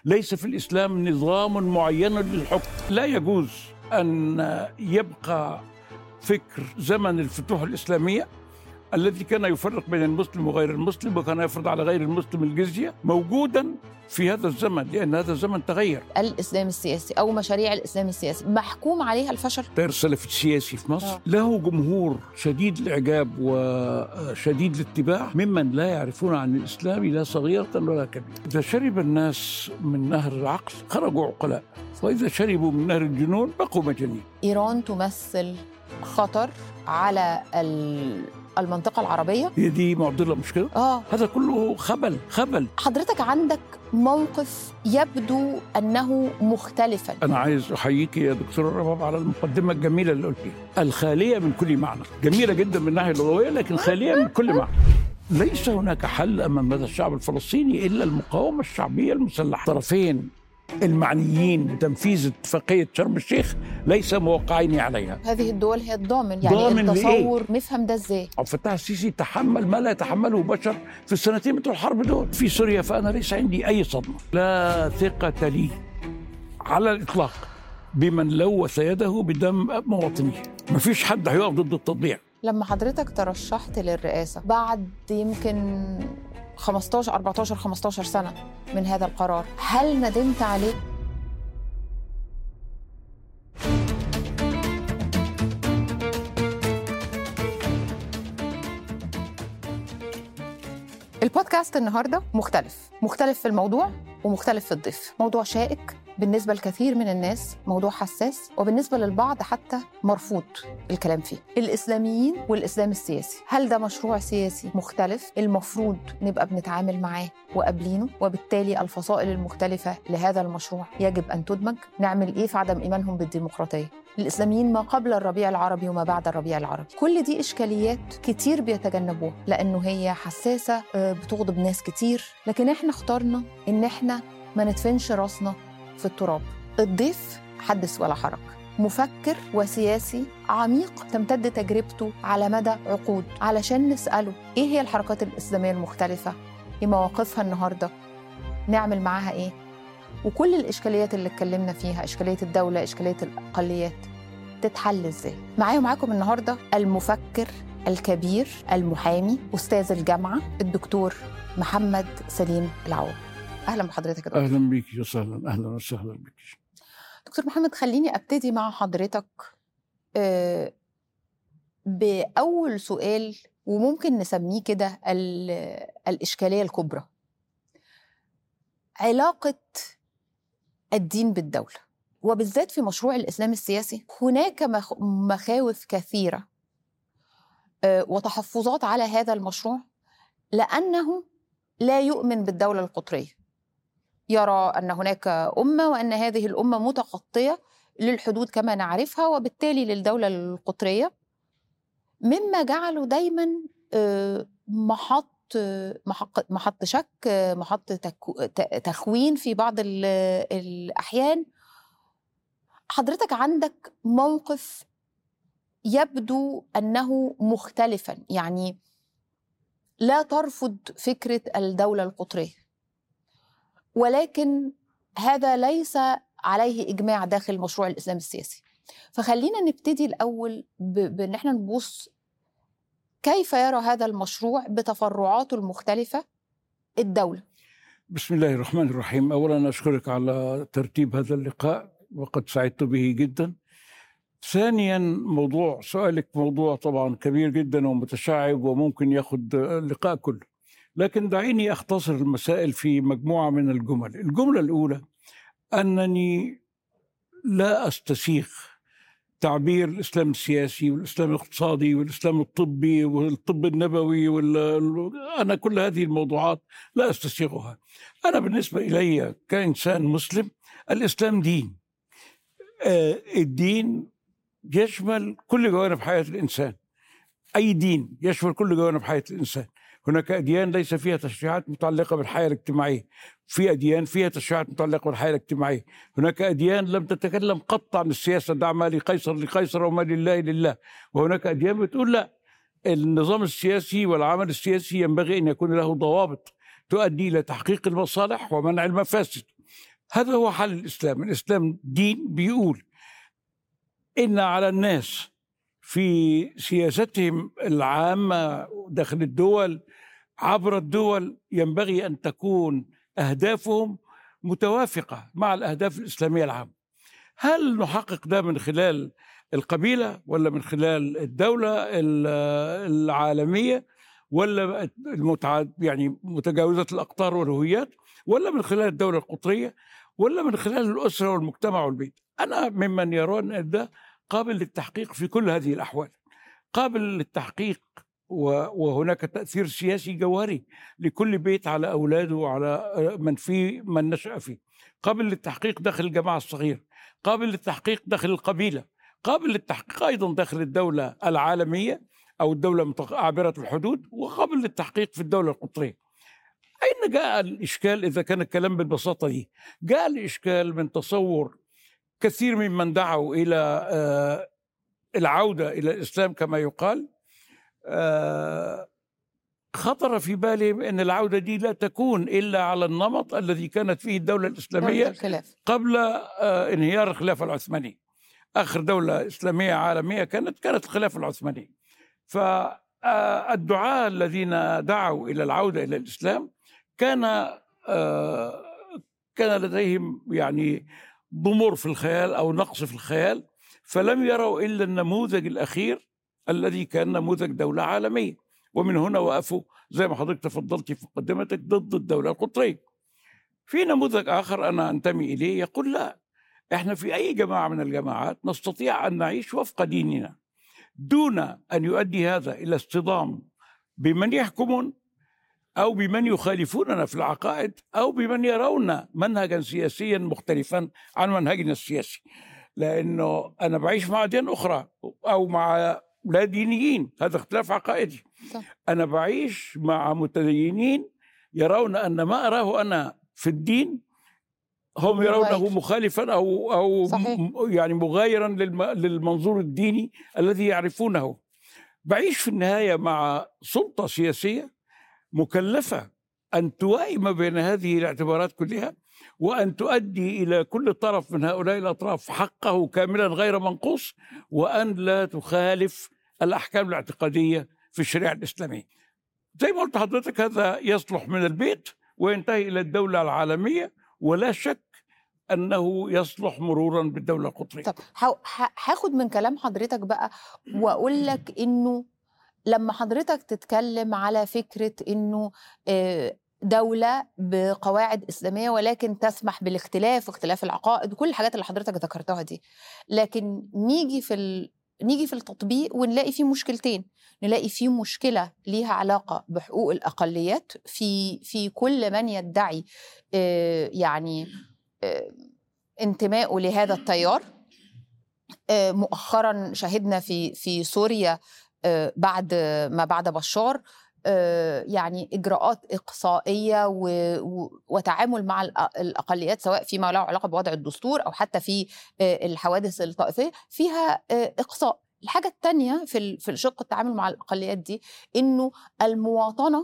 ليس في الإسلام نظام معين للحكم لا يجوز أن يبقى فكر زمن الفتوح الإسلامية الذي كان يفرق بين المسلم وغير المسلم وكان يفرض على غير المسلم الجزية موجودا في هذا الزمن لأن هذا الزمن تغير الاسلام السياسي او مشاريع الاسلام السياسي محكوم عليها الفشل التيار السلفي السياسي في مصر آه. له جمهور شديد الاعجاب وشديد الاتباع ممن لا يعرفون عن الاسلام لا صغيره ولا كبيره. اذا شرب الناس من نهر العقل خرجوا عقلاء، واذا شربوا من نهر الجنون بقوا مجانين. ايران تمثل خطر على ال- المنطقه العربيه هي دي معضله مش كده؟ اه هذا كله خبل خبل حضرتك عندك موقف يبدو انه مختلفا انا عايز احييك يا دكتور رباب على المقدمه الجميله اللي قلتيها الخاليه من كل معنى جميله جدا من الناحيه اللغويه لكن خاليه من كل معنى ليس هناك حل امام هذا الشعب الفلسطيني الا المقاومه الشعبيه المسلحه طرفين المعنيين بتنفيذ اتفاقيه شرم الشيخ ليس موقعين عليها هذه الدول هي الضامن يعني ضامن التصور نفهم ده ازاي عبد الفتاح السيسي تحمل ما لا يتحمله بشر في السنتين بتوع الحرب دول في سوريا فانا ليس عندي اي صدمه لا ثقه لي على الاطلاق بمن لوث يده بدم مواطنيه ما فيش حد هيقف ضد التطبيع لما حضرتك ترشحت للرئاسه بعد يمكن 15 14 15 سنه من هذا القرار هل ندمت عليه البودكاست النهارده مختلف مختلف في الموضوع ومختلف في الضيف موضوع شائك بالنسبة لكثير من الناس موضوع حساس وبالنسبة للبعض حتى مرفوض الكلام فيه الإسلاميين والإسلام السياسي هل ده مشروع سياسي مختلف المفروض نبقى بنتعامل معاه وقابلينه وبالتالي الفصائل المختلفة لهذا المشروع يجب أن تدمج نعمل إيه في عدم إيمانهم بالديمقراطية الإسلاميين ما قبل الربيع العربي وما بعد الربيع العربي كل دي إشكاليات كتير بيتجنبوها لأنه هي حساسة آه، بتغضب ناس كتير لكن إحنا اخترنا إن إحنا ما ندفنش راسنا في التراب الضيف حدث ولا حرج مفكر وسياسي عميق تمتد تجربته على مدى عقود علشان نسأله إيه هي الحركات الإسلامية المختلفة إيه مواقفها النهاردة نعمل معاها إيه وكل الإشكاليات اللي اتكلمنا فيها إشكالية الدولة إشكالية الأقليات تتحل إزاي معايا ومعاكم النهاردة المفكر الكبير المحامي أستاذ الجامعة الدكتور محمد سليم العوض أهلا بحضرتك يا دكتور اهلا بك وسهلا اهلا وسهلا بك دكتور محمد خليني ابتدي مع حضرتك آه، باول سؤال وممكن نسميه كده ال- الاشكاليه الكبرى علاقه الدين بالدوله وبالذات في مشروع الاسلام السياسي هناك مخ- مخاوف كثيره آه، وتحفظات على هذا المشروع لانه لا يؤمن بالدوله القطريه يرى ان هناك امه وان هذه الامه متغطيه للحدود كما نعرفها وبالتالي للدوله القطريه مما جعله دايما آه، محط آه، محق- محط شك آه، محط تكو- ت- تخوين في بعض ال- الاحيان حضرتك عندك موقف يبدو انه مختلفا يعني لا ترفض فكره الدوله القطريه ولكن هذا ليس عليه اجماع داخل مشروع الاسلام السياسي فخلينا نبتدي الاول ب- بان احنا نبص كيف يرى هذا المشروع بتفرعاته المختلفه الدوله بسم الله الرحمن الرحيم اولا اشكرك على ترتيب هذا اللقاء وقد سعدت به جدا ثانيا موضوع سؤالك موضوع طبعا كبير جدا ومتشعب وممكن ياخذ اللقاء كله لكن دعيني اختصر المسائل في مجموعه من الجمل الجمله الاولى انني لا استسيغ تعبير الاسلام السياسي والاسلام الاقتصادي والاسلام الطبي والطب النبوي وال... انا كل هذه الموضوعات لا استسيغها انا بالنسبه الي كانسان مسلم الاسلام دين آه الدين يشمل كل جوانب حياه الانسان اي دين يشمل كل جوانب حياه الانسان هناك اديان ليس فيها تشريعات متعلقه بالحياه الاجتماعيه في اديان فيها تشريعات متعلقه بالحياه الاجتماعيه هناك اديان لم تتكلم قط عن السياسه دع ما لقيصر لقيصر وما لله لله وهناك اديان بتقول لا النظام السياسي والعمل السياسي ينبغي ان يكون له ضوابط تؤدي الى تحقيق المصالح ومنع المفاسد هذا هو حل الاسلام، الاسلام دين بيقول ان على الناس في سياستهم العامه داخل الدول عبر الدول ينبغي ان تكون اهدافهم متوافقه مع الاهداف الاسلاميه العامه. هل نحقق ده من خلال القبيله ولا من خلال الدوله العالميه ولا المتع... يعني متجاوزه الاقطار والهويات ولا من خلال الدوله القطريه ولا من خلال الاسره والمجتمع والبيت انا ممن يرون ان ده قابل للتحقيق في كل هذه الاحوال قابل للتحقيق وهناك تاثير سياسي جوهري لكل بيت على اولاده وعلى من فيه من نشا فيه قابل للتحقيق داخل الجماعه الصغير قابل للتحقيق داخل القبيله قابل للتحقيق ايضا داخل الدوله العالميه او الدوله عابره الحدود وقابل للتحقيق في الدوله القطريه اين جاء الاشكال اذا كان الكلام بالبساطه دي جاء الاشكال من تصور كثير ممن دعوا الى آه، العوده الى الاسلام كما يقال آه، خطر في بالهم ان العوده دي لا تكون الا على النمط الذي كانت فيه الدوله الاسلاميه قبل آه، انهيار الخلافه العثمانيه اخر دوله اسلاميه عالميه كانت كانت الخلافه العثمانيه فالدعاة الذين دعوا الى العوده الى الاسلام كان كان لديهم يعني ضمور في الخيال او نقص في الخيال فلم يروا الا النموذج الاخير الذي كان نموذج دوله عالميه ومن هنا وقفوا زي ما حضرتك تفضلتي في مقدمتك ضد الدوله القطريه. في نموذج اخر انا انتمي اليه يقول لا احنا في اي جماعه من الجماعات نستطيع ان نعيش وفق ديننا دون ان يؤدي هذا الى اصطدام بمن يحكمون او بمن يخالفوننا في العقائد او بمن يرون منهجا سياسيا مختلفا عن منهجنا السياسي لانه انا بعيش مع اديان اخرى او مع لا دينيين هذا اختلاف عقائدي صح. انا بعيش مع متدينين يرون ان ما اراه انا في الدين هم يرونه مخالفا او او صحيح. يعني مغايرا للمنظور الديني الذي يعرفونه بعيش في النهايه مع سلطه سياسيه مكلفه ان توائم بين هذه الاعتبارات كلها وان تؤدي الى كل طرف من هؤلاء الاطراف حقه كاملا غير منقوص وان لا تخالف الاحكام الاعتقاديه في الشريعه الاسلاميه. زي ما قلت حضرتك هذا يصلح من البيت وينتهي الى الدوله العالميه ولا شك انه يصلح مرورا بالدوله القطريه. طب هاخد من كلام حضرتك بقى واقول لك انه لما حضرتك تتكلم على فكره انه آه، دولة بقواعد إسلامية ولكن تسمح بالاختلاف واختلاف العقائد وكل الحاجات اللي حضرتك ذكرتها دي لكن نيجي في ال... نيجي في التطبيق ونلاقي فيه مشكلتين نلاقي فيه مشكلة ليها علاقة بحقوق الأقليات في في كل من يدعي آه، يعني آه، انتمائه لهذا التيار آه، مؤخرا شهدنا في في سوريا بعد ما بعد بشار يعني اجراءات اقصائيه و... وتعامل مع الاقليات سواء فيما له علاقه بوضع الدستور او حتى في الحوادث الطائفيه فيها اقصاء الحاجه الثانيه في في الشق التعامل مع الاقليات دي انه المواطنه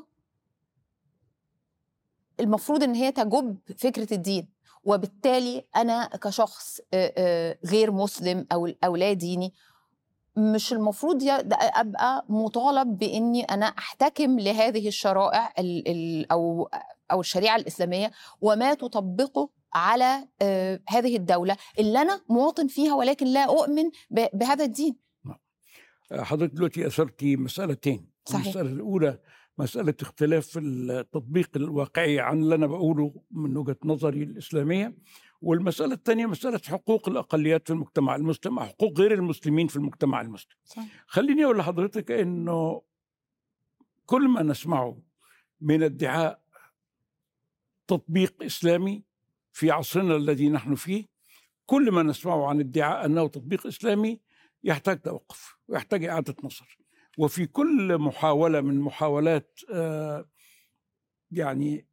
المفروض ان هي تجب فكره الدين وبالتالي انا كشخص غير مسلم او او لا ديني مش المفروض ابقى مطالب باني انا احتكم لهذه الشرائع ال ال او او الشريعه الاسلاميه وما تطبقه على آه هذه الدوله اللي انا مواطن فيها ولكن لا اؤمن بهذا الدين. نعم. حضرتك دلوقتي اثرتي مسالتين، صحيح. المساله الاولى مساله اختلاف التطبيق الواقعي عن اللي انا بقوله من وجهه نظري الاسلاميه والمسألة الثانية مسألة حقوق الأقليات في المجتمع المسلم حقوق غير المسلمين في المجتمع المسلم صح. خليني أقول لحضرتك أنه كل ما نسمعه من ادعاء تطبيق إسلامي في عصرنا الذي نحن فيه كل ما نسمعه عن ادعاء أنه تطبيق إسلامي يحتاج توقف ويحتاج إعادة نظر وفي كل محاولة من محاولات آه يعني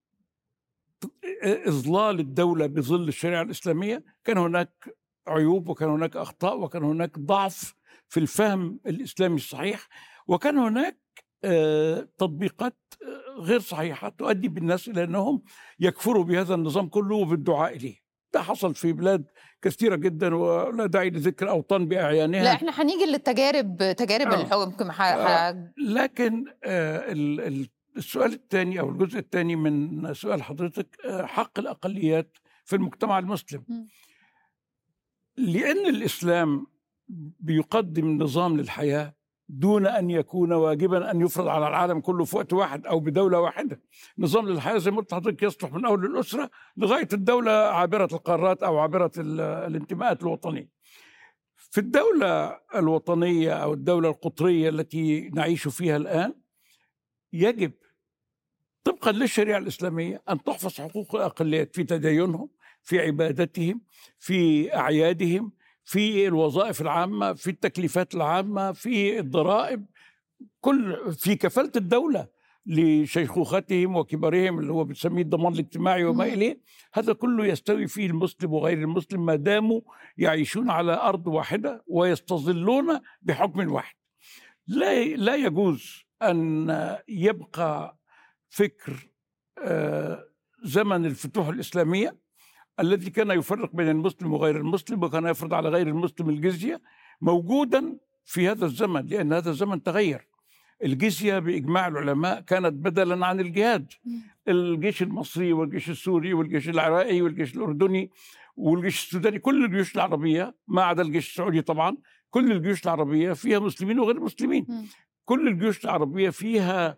إظلال الدولة بظل الشريعة الإسلامية كان هناك عيوب وكان هناك أخطاء وكان هناك ضعف في الفهم الإسلامي الصحيح وكان هناك آه، تطبيقات آه، غير صحيحه تؤدي بالناس الى انهم يكفروا بهذا النظام كله وبالدعاء اليه. ده حصل في بلاد كثيره جدا ولا داعي لذكر اوطان باعيانها لا احنا هنيجي للتجارب تجارب آه. الحكم ح... آه. ح... لكن آه، ال- ال- السؤال الثاني او الجزء الثاني من سؤال حضرتك آه، حق الاقليات في المجتمع المسلم مم. لان الاسلام بيقدم نظام للحياه دون ان يكون واجبا ان يفرض على العالم كله في وقت واحد او بدوله واحده نظام للحياه زي ما قلت لحضرتك يصلح من اول الاسره لغايه الدوله عابره القارات او عابره ال- الانتماءات الوطنيه في الدوله الوطنيه او الدوله القطريه التي نعيش فيها الان يجب طبقا للشريعه الاسلاميه ان تحفظ حقوق الاقليات في تدينهم في عبادتهم في اعيادهم في الوظائف العامه في التكليفات العامه في الضرائب كل في كفاله الدوله لشيخوختهم وكبارهم اللي هو بنسميه الضمان الاجتماعي وما مم. اليه هذا كله يستوي فيه المسلم وغير المسلم ما داموا يعيشون على ارض واحده ويستظلون بحكم واحد لا لا يجوز ان يبقى فكر آه، زمن الفتوح الاسلاميه الذي كان يفرق بين المسلم وغير المسلم وكان يفرض على غير المسلم الجزيه موجودا في هذا الزمن لان هذا الزمن تغير الجزيه باجماع العلماء كانت بدلا عن الجهاد مم. الجيش المصري والجيش السوري والجيش العراقي والجيش الاردني والجيش السوداني كل الجيوش العربيه ما عدا الجيش السعودي طبعا كل الجيوش العربيه فيها مسلمين وغير مسلمين مم. كل الجيوش العربيه فيها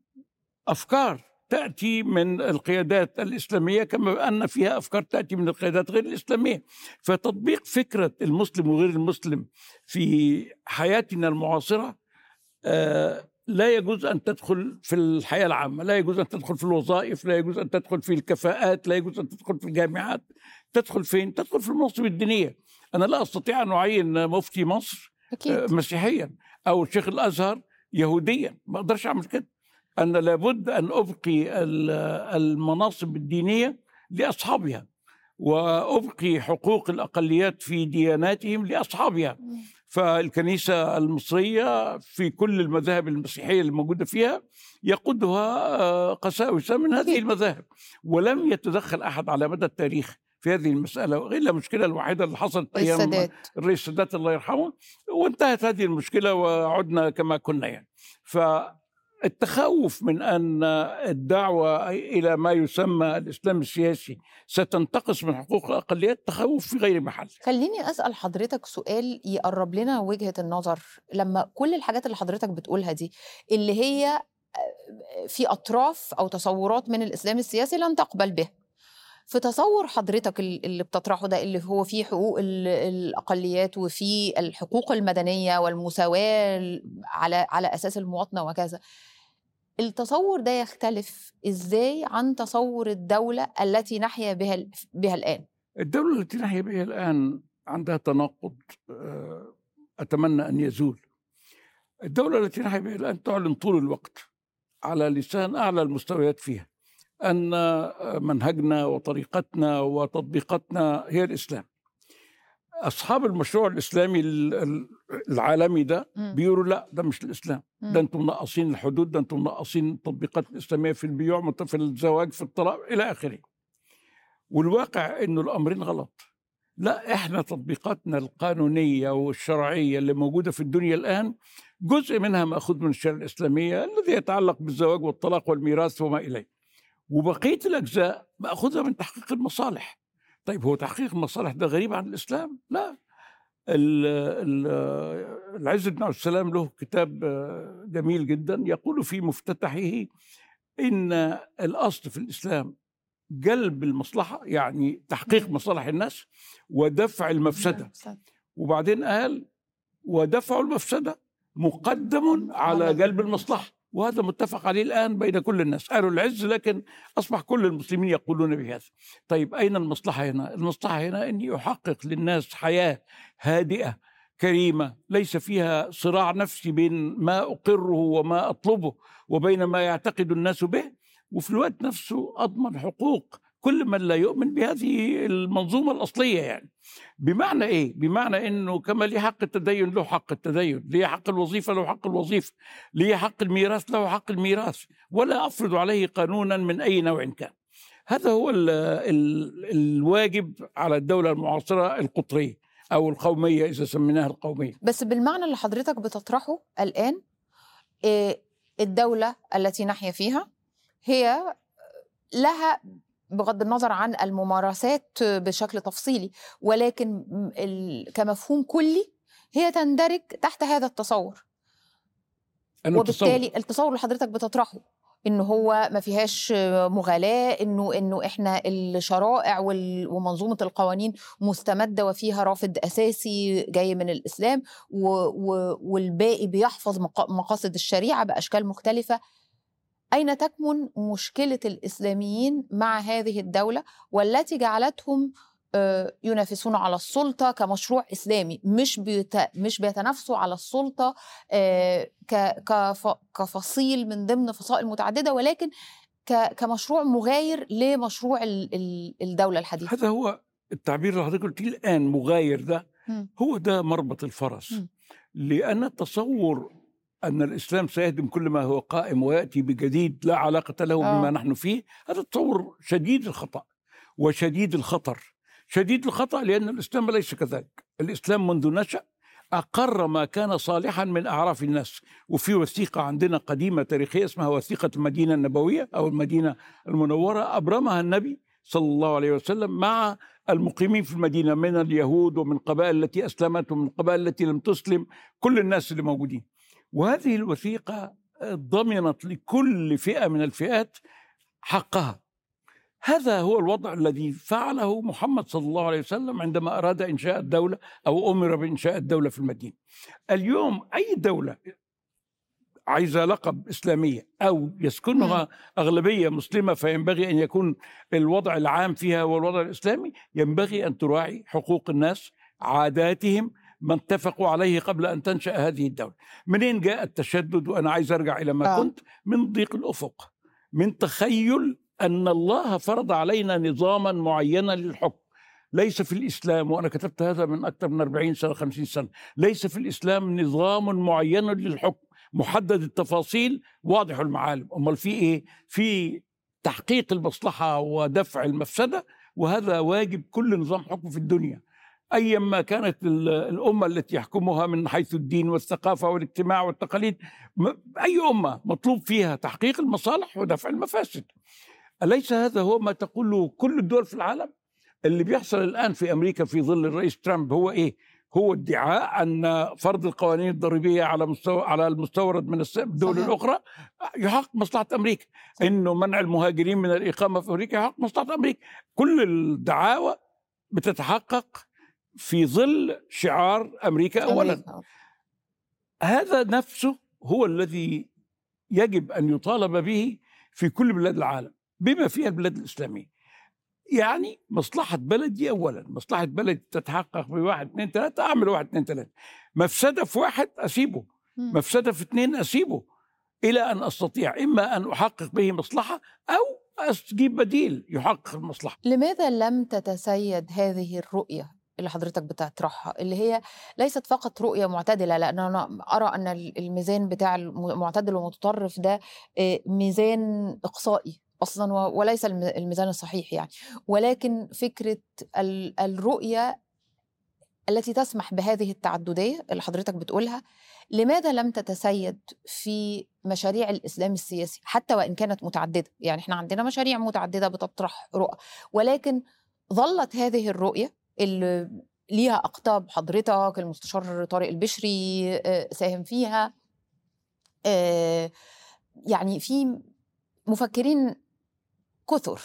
افكار تاتي من القيادات الاسلاميه كما ان فيها افكار تاتي من القيادات غير الاسلاميه فتطبيق فكره المسلم وغير المسلم في حياتنا المعاصره آه، لا يجوز ان تدخل في الحياه العامه، لا يجوز ان تدخل في الوظائف، لا يجوز ان تدخل في الكفاءات، لا يجوز ان تدخل في الجامعات، تدخل فين؟ تدخل في المناصب الدينيه. انا لا استطيع ان اعين مفتي مصر آه، اكيد مسيحيا او شيخ الازهر يهوديا، ما اقدرش اعمل كده. انا لابد ان ابقي ال- المناصب الدينيه لاصحابها وابقي حقوق الاقليات في دياناتهم لاصحابها. مم. فالكنيسة المصرية في كل المذاهب المسيحية الموجودة فيها يقودها آه، قساوسة من هذه أكيد. المذاهب ولم يتدخل أحد على مدى التاريخ في هذه المسألة إلا المشكلة الوحيدة اللي حصلت أيام السادات الرئيس السادات الله يرحمه وانتهت هذه المشكلة وعدنا كما كنا يعني فالتخوف من أن الدعوة إلى ما يسمى الإسلام السياسي ستنتقص من حقوق الأقليات تخوف في غير محل خليني اسال حضرتك سؤال يقرب لنا وجهه النظر لما كل الحاجات اللي حضرتك بتقولها دي اللي هي آه، في اطراف او تصورات من الاسلام السياسي لن تقبل به في تصور حضرتك ال- اللي بتطرحه ده اللي هو فيه حقوق ال- الاقليات وفي الحقوق المدنيه والمساواه ال- على على اساس المواطنه وكذا التصور ده يختلف ازاي عن تصور الدوله التي نحيا بها ال- بها الان الدولة التي نحيا بها الآن عندها تناقض آه، أتمنى أن يزول الدولة التي نحيا بها الآن تعلن طول الوقت على لسان أعلى المستويات فيها أن آه، منهجنا وطريقتنا وتطبيقاتنا هي الإسلام أصحاب المشروع الإسلامي ال- ال- العالمي ده مم. بيقولوا لا ده مش الإسلام مم. ده أنتم منقصين الحدود ده أنتم منقصين التطبيقات الإسلامية في البيوع في الزواج في الطلاق إلى آخره والواقع انه الامرين غلط لا احنا تطبيقاتنا القانونيه والشرعيه اللي موجوده في الدنيا الان جزء منها ماخوذ من الشريعه الاسلاميه الذي يتعلق بالزواج والطلاق والميراث وما اليه وبقيه الاجزاء ماخوذه من تحقيق المصالح طيب هو تحقيق المصالح ده غريب عن الاسلام لا ال- ال- العز بن عبد السلام له كتاب آه، جميل جدا يقول في مفتتحه ان الاصل في الاسلام جلب المصلحه يعني تحقيق مصالح الناس ودفع المفسده وبعدين قال ودفع المفسده مقدم على على جلب المصلحه وهذا متفق عليه الان بين كل الناس قالوا العز لكن اصبح كل المسلمين يقولون بهذا طيب اين المصلحه هنا المصلحه هنا اني احقق للناس حياه هادئه كريمه ليس فيها صراع نفسي بين ما اقره وما اطلبه وبين ما يعتقد الناس به وفي الوقت نفسه اضمن حقوق كل من لا يؤمن بهذه المنظومة الأصلية يعني بمعنى إيه؟ بمعنى أنه كما لي حق التدين له حق التدين لي حق الوظيفة له حق الوظيفة لي حق الميراث له حق الميراث ولا أفرض عليه قانونا من أي نوع كان هذا هو ال ال الواجب على الدولة المعاصرة القطرية أو القومية إذا سميناها القومية بس بالمعنى اللي حضرتك بتطرحه الآن إيه، الدولة التي نحيا فيها هي لها بغض النظر عن الممارسات بشكل تفصيلي ولكن ال- كمفهوم كلي هي تندرج تحت هذا التصور أنا وبالتالي التصور اللي حضرتك بتطرحه ان هو ما فيهاش مغالاه انه انه احنا الشرائع وال- ومنظومه القوانين مستمده وفيها رافد اساسي جاي من الاسلام و و والباقي بيحفظ مقا- مقاصد الشريعه باشكال مختلفه اين تكمن مشكله الاسلاميين مع هذه الدوله والتي جعلتهم آه، ينافسون على السلطه كمشروع اسلامي مش بيت مش بيتنافسوا على السلطه آه، ك- كف- كفصيل من ضمن فصائل متعدده ولكن ك- كمشروع مغاير لمشروع ال- ال- الدوله الحديثه هذا هو التعبير اللي حضرتك قلتيه الآن مغاير ده مم. هو ده مربط الفرس مم. لأن التصور أن الإسلام سيهدم كل ما هو قائم ويأتي بجديد لا علاقة له آه. بما نحن فيه هذا تصور شديد الخطأ وشديد الخطر شديد الخطأ لأن الإسلام ليس كذلك الإسلام منذ نشأ أقر ما كان صالحا من أعراف الناس وفي وثيقة عندنا قديمة تاريخية اسمها وثيقة المدينة النبوية أو المدينة المنورة أبرمها النبي صلى الله عليه وسلم مع المقيمين في المدينة من اليهود ومن القبائل التي أسلمت ومن القبائل التي لم تسلم كل الناس اللي موجودين وهذه الوثيقة ضمنت لكل فئة من الفئات حقها هذا هو الوضع الذي فعله محمد صلى الله عليه وسلم عندما أراد إنشاء الدولة أو أمر بإنشاء الدولة في المدينة اليوم أي دولة عايزة لقب إسلامية أو يسكنها أغلبية مسلمة فينبغي أن يكون الوضع العام فيها هو الوضع الإسلامي ينبغي أن تراعي حقوق الناس عاداتهم ما اتفقوا عليه قبل أن تنشأ هذه الدولة منين جاء التشدد وأنا عايز أرجع إلى ما آه. كنت من ضيق الأفق من تخيل أن الله فرض علينا نظاما معينا للحكم ليس في الإسلام وأنا كتبت هذا من أكثر من 40 سنة 50 سنة ليس في الإسلام نظام معين للحكم محدد التفاصيل واضح المعالم أمال في إيه في تحقيق المصلحة ودفع المفسدة وهذا واجب كل نظام حكم في الدنيا أيما كانت ال- الأمة التي يحكمها من حيث الدين والثقافة والاجتماع والتقاليد م- أي أمة مطلوب فيها تحقيق المصالح ودفع المفاسد أليس هذا هو ما تقوله كل الدول في العالم اللي بيحصل الآن في أمريكا في ظل الرئيس ترامب هو إيه هو ادعاء ان فرض القوانين الضريبيه على مستوى على المستورد من الس- الدول صحيح. الاخرى يحقق مصلحه امريكا صحيح. انه منع المهاجرين من الاقامه في امريكا يحقق مصلحه امريكا كل الدعاوى بتتحقق في ظل شعار امريكا اولا أمريكا. هذا نفسه هو الذي يجب ان يطالب به في كل بلاد العالم بما فيها البلاد الاسلاميه. يعني مصلحه بلدي اولا، مصلحه بلدي تتحقق بواحد اثنين ثلاثه اعمل واحد اثنين ثلاثه. مفسده في واحد اسيبه، مم. مفسده في اثنين اسيبه الى ان استطيع اما ان احقق به مصلحه او اجيب بديل يحقق المصلحه. لماذا لم تتسيد هذه الرؤية اللي حضرتك بتطرحها اللي هي ليست فقط رؤية معتدلة لأن أنا أرى أن الميزان بتاع المعتدل والمتطرف ده آه، ميزان إقصائي أصلا و- وليس الم- الميزان الصحيح يعني ولكن فكرة ال- الرؤية التي تسمح بهذه التعددية اللي حضرتك بتقولها لماذا لم تتسيد في مشاريع الإسلام السياسي حتى وإن كانت متعددة يعني إحنا عندنا مشاريع متعددة بتطرح رؤى ولكن ظلت هذه الرؤية اللي ليها أقطاب حضرتك المستشار طارق البشري آه، ساهم فيها آه، يعني في مفكرين كثر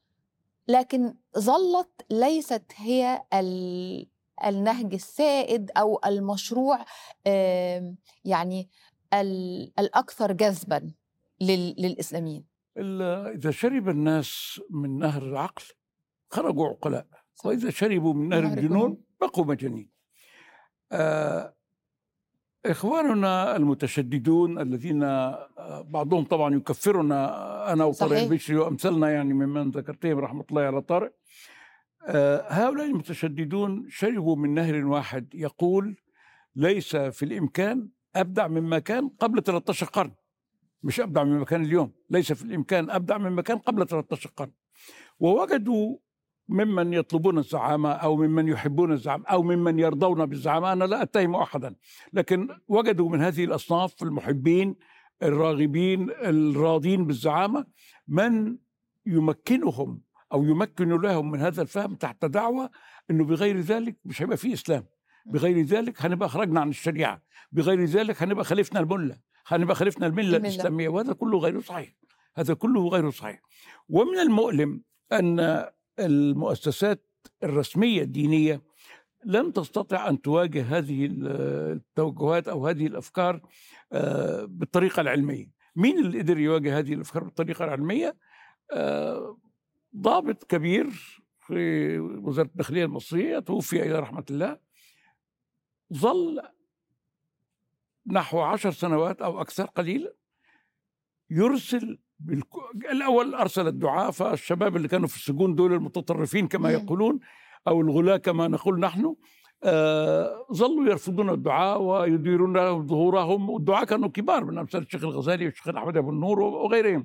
لكن ظلت ليست هي ال- النهج السائد أو المشروع آم، يعني ال- الأكثر جذبا لل- للإسلاميين ال- اذا شرب الناس من نهر العقل خرجوا عقلاء صح. واذا شربوا من نهر نهر الجنون الجنون. بقوا مجانين. آه إخواننا المتشددون الذين آه، بعضهم طبعا يكفرنا أنا وطارق صحيح. البشري وأمثالنا يعني ممن ذكرتهم رحمة الله على طارق آه، هؤلاء المتشددون شربوا من نهر واحد يقول ليس في الإمكان أبدع مما كان قبل 13 قرن مش أبدع مما كان اليوم ليس في الإمكان أبدع مما كان قبل 13 قرن ووجدوا ممن يطلبون الزعامة أو ممن يحبون الزعامة أو ممن يرضون بالزعامة أنا لا أتهم أحدا لكن وجدوا من هذه الأصناف المحبين الراغبين الراضين بالزعامة من يمكنهم أو يمكن لهم من هذا الفهم تحت دعوة أنه بغير ذلك مش هيبقى فيه إسلام بغير ذلك هنبقى خرجنا عن الشريعة بغير ذلك هنبقى خالفنا الملة هنبقى خالفنا الملة الملة. الإسلامية وهذا كله غير صحيح هذا كله غير صحيح ومن المؤلم أن المؤسسات الرسمية الدينية لم تستطع أن تواجه هذه التوجهات أو هذه الأفكار آه، بالطريقة العلمية مين اللي قدر يواجه هذه الأفكار بالطريقة العلمية آه، ضابط كبير في وزارة الداخلية المصرية توفي إلى رحمة الله ظل نحو عشر سنوات أو أكثر قليلا يرسل بالك... الأول أرسل الدعاء فالشباب اللي كانوا في السجون دول المتطرفين كما مم. يقولون أو الغلاة كما نقول نحن آه ظلوا يرفضون الدعاء ويديرون لهم ظهورهم والدعاء كانوا كبار من أمثال الشيخ الغزالي والشيخ أحمد أبو النور وغيرهم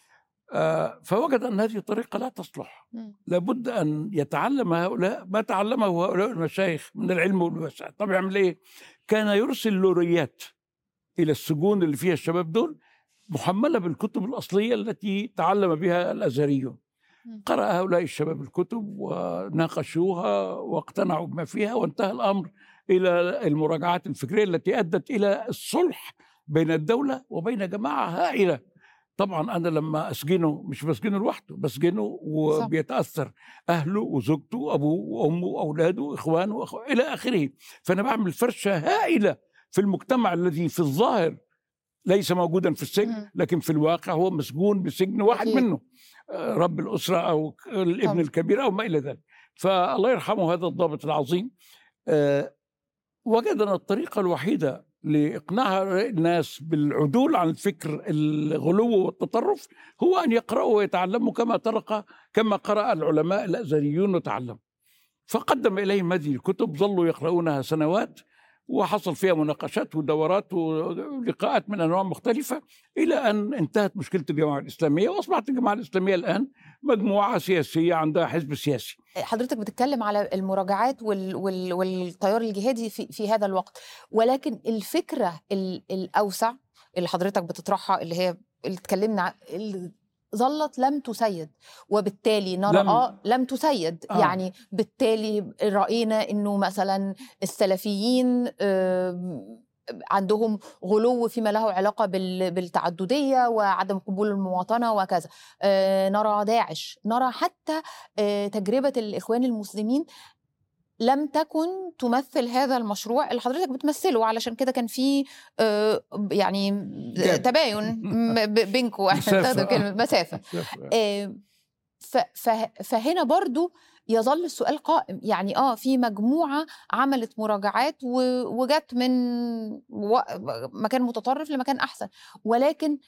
آه فوجد أن هذه الطريقة لا تصلح مم. لابد أن يتعلم هؤلاء ما تعلمه هؤلاء المشايخ من العلم والوسع طب يعمل إيه؟ كان يرسل لوريات إلى السجون اللي فيها الشباب دول محملة بالكتب الأصلية التي تعلم بها الأزهريون مم. قرأ هؤلاء الشباب الكتب وناقشوها واقتنعوا بما فيها وانتهى الأمر إلى المراجعات الفكرية التي أدت إلى الصلح بين الدولة وبين جماعة هائلة طبعا أنا لما أسجنه مش بسجنه لوحده بسجنه وبيتأثر أهله وزوجته وأبوه وأمه وأولاده وإخوانه وأخو... إلى آخره فأنا بعمل فرشة هائلة في المجتمع الذي في الظاهر ليس موجودا في السجن مم. لكن في الواقع هو مسجون بسجن واحد أكيد. منه آه، رب الأسرة أو الابن طبعا. الكبير أو ما إلى ذلك فالله يرحمه هذا الضابط العظيم آه، وجدنا الطريقة الوحيدة لإقناع الناس بالعدول عن الفكر الغلو والتطرف هو أن يقرأوا ويتعلموا كما ترك كما قرأ العلماء الأزهريون وتعلموا فقدم إليهم هذه الكتب ظلوا يقرؤونها سنوات وحصل فيها مناقشات ودورات ولقاءات من انواع مختلفه الى ان انتهت مشكله الجماعه الاسلاميه واصبحت الجماعه الاسلاميه الان مجموعه سياسيه عندها حزب سياسي. حضرتك بتتكلم على المراجعات وال وال والتيار الجهادي في, في هذا الوقت ولكن الفكرة ال- الأوسع اللي حضرتك بتطرحها اللي هي اللي اتكلمنا ع- اللي ظلت لم تسيد وبالتالي نرى لم- لم اه لم تسيد آه. آه. يعني بالتالي رأينا انه مثلا السلفيين آم، عندهم غلو فيما له علاقه بال- بالتعدديه وعدم قبول المواطنه وكذا آه، نرى داعش نرى حتى آه، تجربه الاخوان المسلمين لم تكن تمثل هذا المشروع اللي حضرتك بتمثله علشان كده كان في آه، يعني جاب. تباين م- ب- بينكم عشان مسافة. تاخدوا كلمه مسافه آه، ف- ف- فهنا برضو يظل السؤال قائم يعني اه في مجموعه عملت مراجعات و- وجت من و- مكان متطرف لمكان احسن ولكن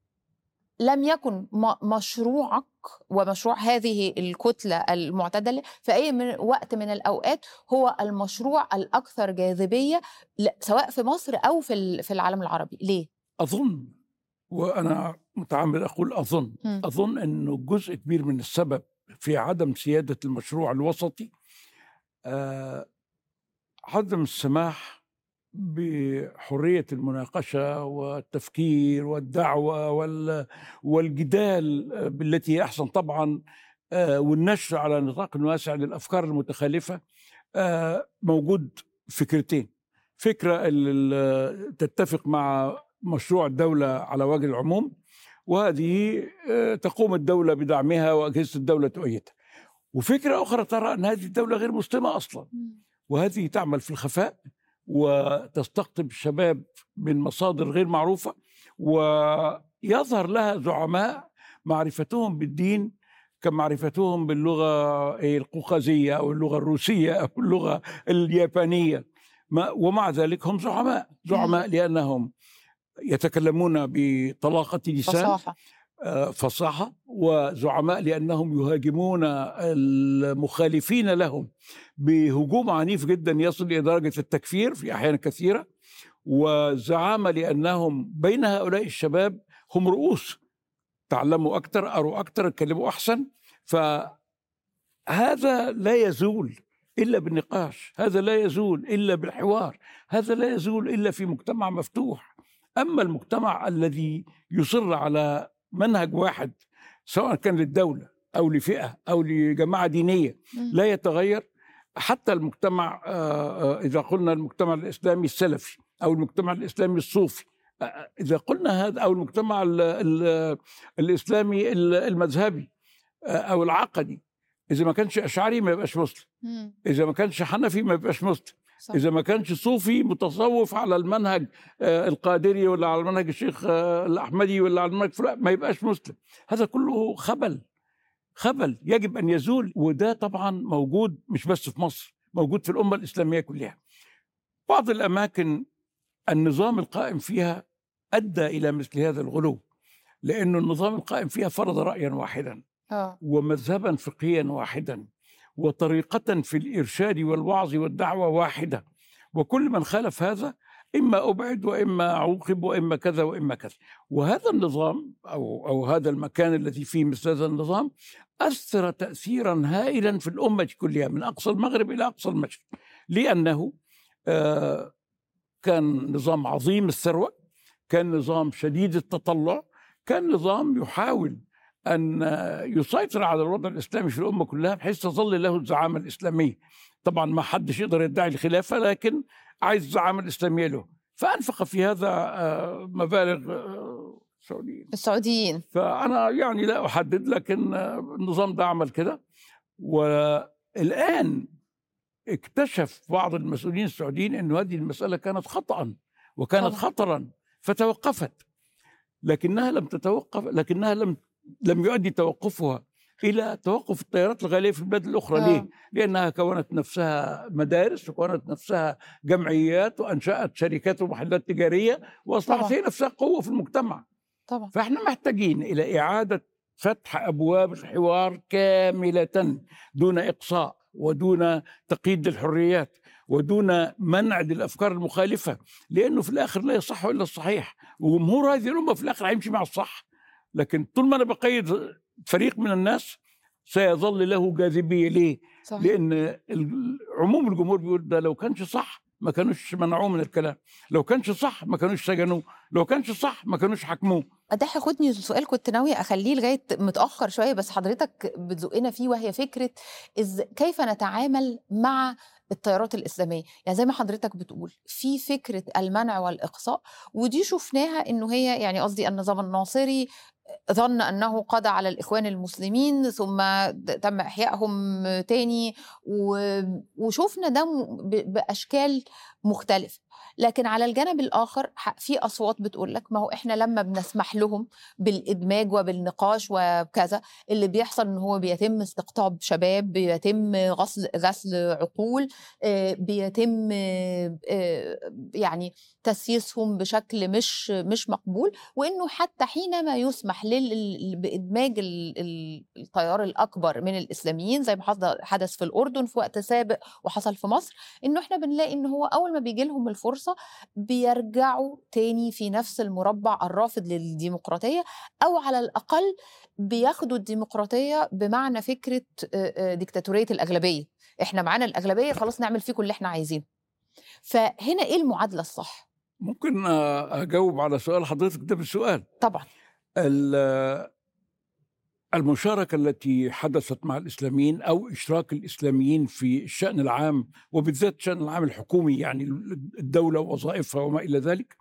لم يكن م- مشروعك ومشروع هذه الكتله المعتدله في اي من وقت من الاوقات هو المشروع الاكثر جاذبيه ل- سواء في مصر او في ال- في العالم العربي ليه اظن وانا متعمد اقول اظن مم. اظن انه جزء كبير من السبب في عدم سياده المشروع الوسطي آه عدم السماح بحريه المناقشه والتفكير والدعوه وال والجدال بالتي هي احسن طبعا آه والنشر على نطاق واسع للافكار المتخالفه آه موجود فكرتين فكره اللي تتفق مع مشروع الدوله على وجه العموم وهذه آه، تقوم الدوله بدعمها واجهزه الدوله تؤيدها وفكره اخرى ترى ان هذه الدوله غير مسلمه اصلا وهذه تعمل في الخفاء وتستقطب الشباب من مصادر غير معروفه ويظهر لها زعماء معرفتهم بالدين كمعرفتهم باللغه إيه، القوقازيه او اللغه الروسيه او اللغه اليابانيه ما ومع ذلك هم زعماء زعماء لانهم يتكلمون بطلاقه لسان فصاحه آه، فصاحة وزعماء لأنهم يهاجمون المخالفين لهم بهجوم عنيف جدا يصل إلى درجة التكفير في أحيان كثيرة وزعامة لأنهم بين هؤلاء الشباب هم رؤوس تعلموا أكثر أروا أكثر اتكلموا أحسن فهذا لا يزول إلا بالنقاش هذا لا يزول إلا بالحوار هذا لا يزول إلا في مجتمع مفتوح أما المجتمع الذي يصر على منهج واحد سواء كان للدولة أو لفئة أو لجماعة دينية مم. لا يتغير حتى المجتمع آه، آه، إذا قلنا المجتمع الإسلامي السلفي أو المجتمع الإسلامي الصوفي آه، إذا قلنا هذا أو المجتمع ال ال الإسلامي ال- المذهبي آه، أو العقدي إذا ما كانش أشعري ما يبقاش مسلم مم. إذا ما كانش حنفي ما يبقاش مسلم صح. إذا ما كانش صوفي متصوف على المنهج آه، القادري ولا على المنهج الشيخ آه، الأحمدي ولا على المنهج فلان ما يبقاش مسلم هذا كله خبل خبل يجب أن يزول وده طبعا موجود مش بس في مصر موجود في الأمة الإسلامية كلها بعض الأماكن النظام القائم فيها أدى إلى مثل هذا الغلو لأن النظام القائم فيها فرض رأيا واحدا اه ومذهبا فقهيا واحدا وطريقة في الإرشاد والوعظ والدعوة واحدة وكل من خالف هذا إما أبعد وإما عوقب وإما كذا وإما كذا وهذا النظام أو, أو هذا المكان الذي فيه مثل هذا النظام أثر تأثيرا هائلا في الأمة كلها من أقصى المغرب إلى أقصى المشرق لأنه آه كان نظام عظيم الثروة كان نظام شديد التطلع كان نظام يحاول أن يسيطر على الوضع الإسلامي في الأمة كلها بحيث تظل له الزعامة الإسلامية طبعا ما حدش يقدر يدعي الخلافة لكن عايز الزعامة الإسلامية له فأنفق في هذا آه، مبالغ آه، سعودية السعوديين فأنا يعني لا أحدد لكن آه، النظام ده عمل كده والآن اكتشف بعض المسؤولين السعوديين أن هذه المسألة كانت خطأ وكانت طبعا. خطرا فتوقفت لكنها لم تتوقف لكنها لم لم يؤدي توقفها الى توقف الطيارات الغاليه في البلاد الاخرى آه. ليه؟ لانها كونت نفسها مدارس وكونت نفسها جمعيات وانشات شركات ومحلات تجاريه واصبحت طبعا. هي نفسها قوه في المجتمع طبعا فاحنا محتاجين الى اعاده فتح ابواب الحوار كامله دون اقصاء ودون تقييد للحريات ودون منع للافكار المخالفه لانه في الاخر لا يصح الا الصحيح وجمهور هذه الامه في الاخر هيمشي مع الصح لكن طول ما انا بقيد فريق من الناس سيظل له جاذبيه ليه؟ صح لان ال- عموم الجمهور بيقول ده لو كانش صح ما كانوش منعوه من الكلام لو كانش صح ما كانوش سجنوه لو كانش صح ما كانوش حكموه ده هياخدني لسؤال كنت ناوية أخليه لغاية متأخر شوية بس حضرتك بتزقنا فيه وهي فكرة إز كيف نتعامل مع التيارات الإسلامية يعني زي ما حضرتك بتقول في فكرة المنع والإقصاء ودي شفناها إنه هي يعني قصدي النظام الناصري ظن أنه قضى على الإخوان المسلمين ثم د- تم إحيائهم تاني و- وشفنا ده م- ب- بأشكال مختلفة لكن على الجانب الآخر ح- في أصوات بتقول لك ما هو إحنا لما بنسمح لهم بالإدماج وبالنقاش وكذا اللي بيحصل إن هو بيتم استقطاب شباب بيتم غسل غسل عقول آه، بيتم آه، آه، يعني تسييسهم بشكل مش مش مقبول وانه حتى حينما يسمح لل بادماج ال- ال- التيار الاكبر من الاسلاميين زي ما حصل- حدث في الاردن في وقت سابق وحصل في مصر انه احنا بنلاقي ان هو اول ما بيجي لهم الفرصه بيرجعوا تاني في نفس المربع الرافض للديمقراطيه او على الاقل بياخدوا الديمقراطيه بمعنى فكره آه، آه، ديكتاتوريه الاغلبيه احنا معانا الاغلبيه خلاص نعمل فيكم اللي احنا عايزينه فهنا ايه المعادله الصح ممكن آه، اجاوب على سؤال حضرتك ده بالسؤال طبعا ال- المشاركة التي حدثت مع الإسلاميين أو إشراك الإسلاميين في الشأن العام وبالذات الشأن العام الحكومي يعني الدولة ووظائفها وما إلى ذلك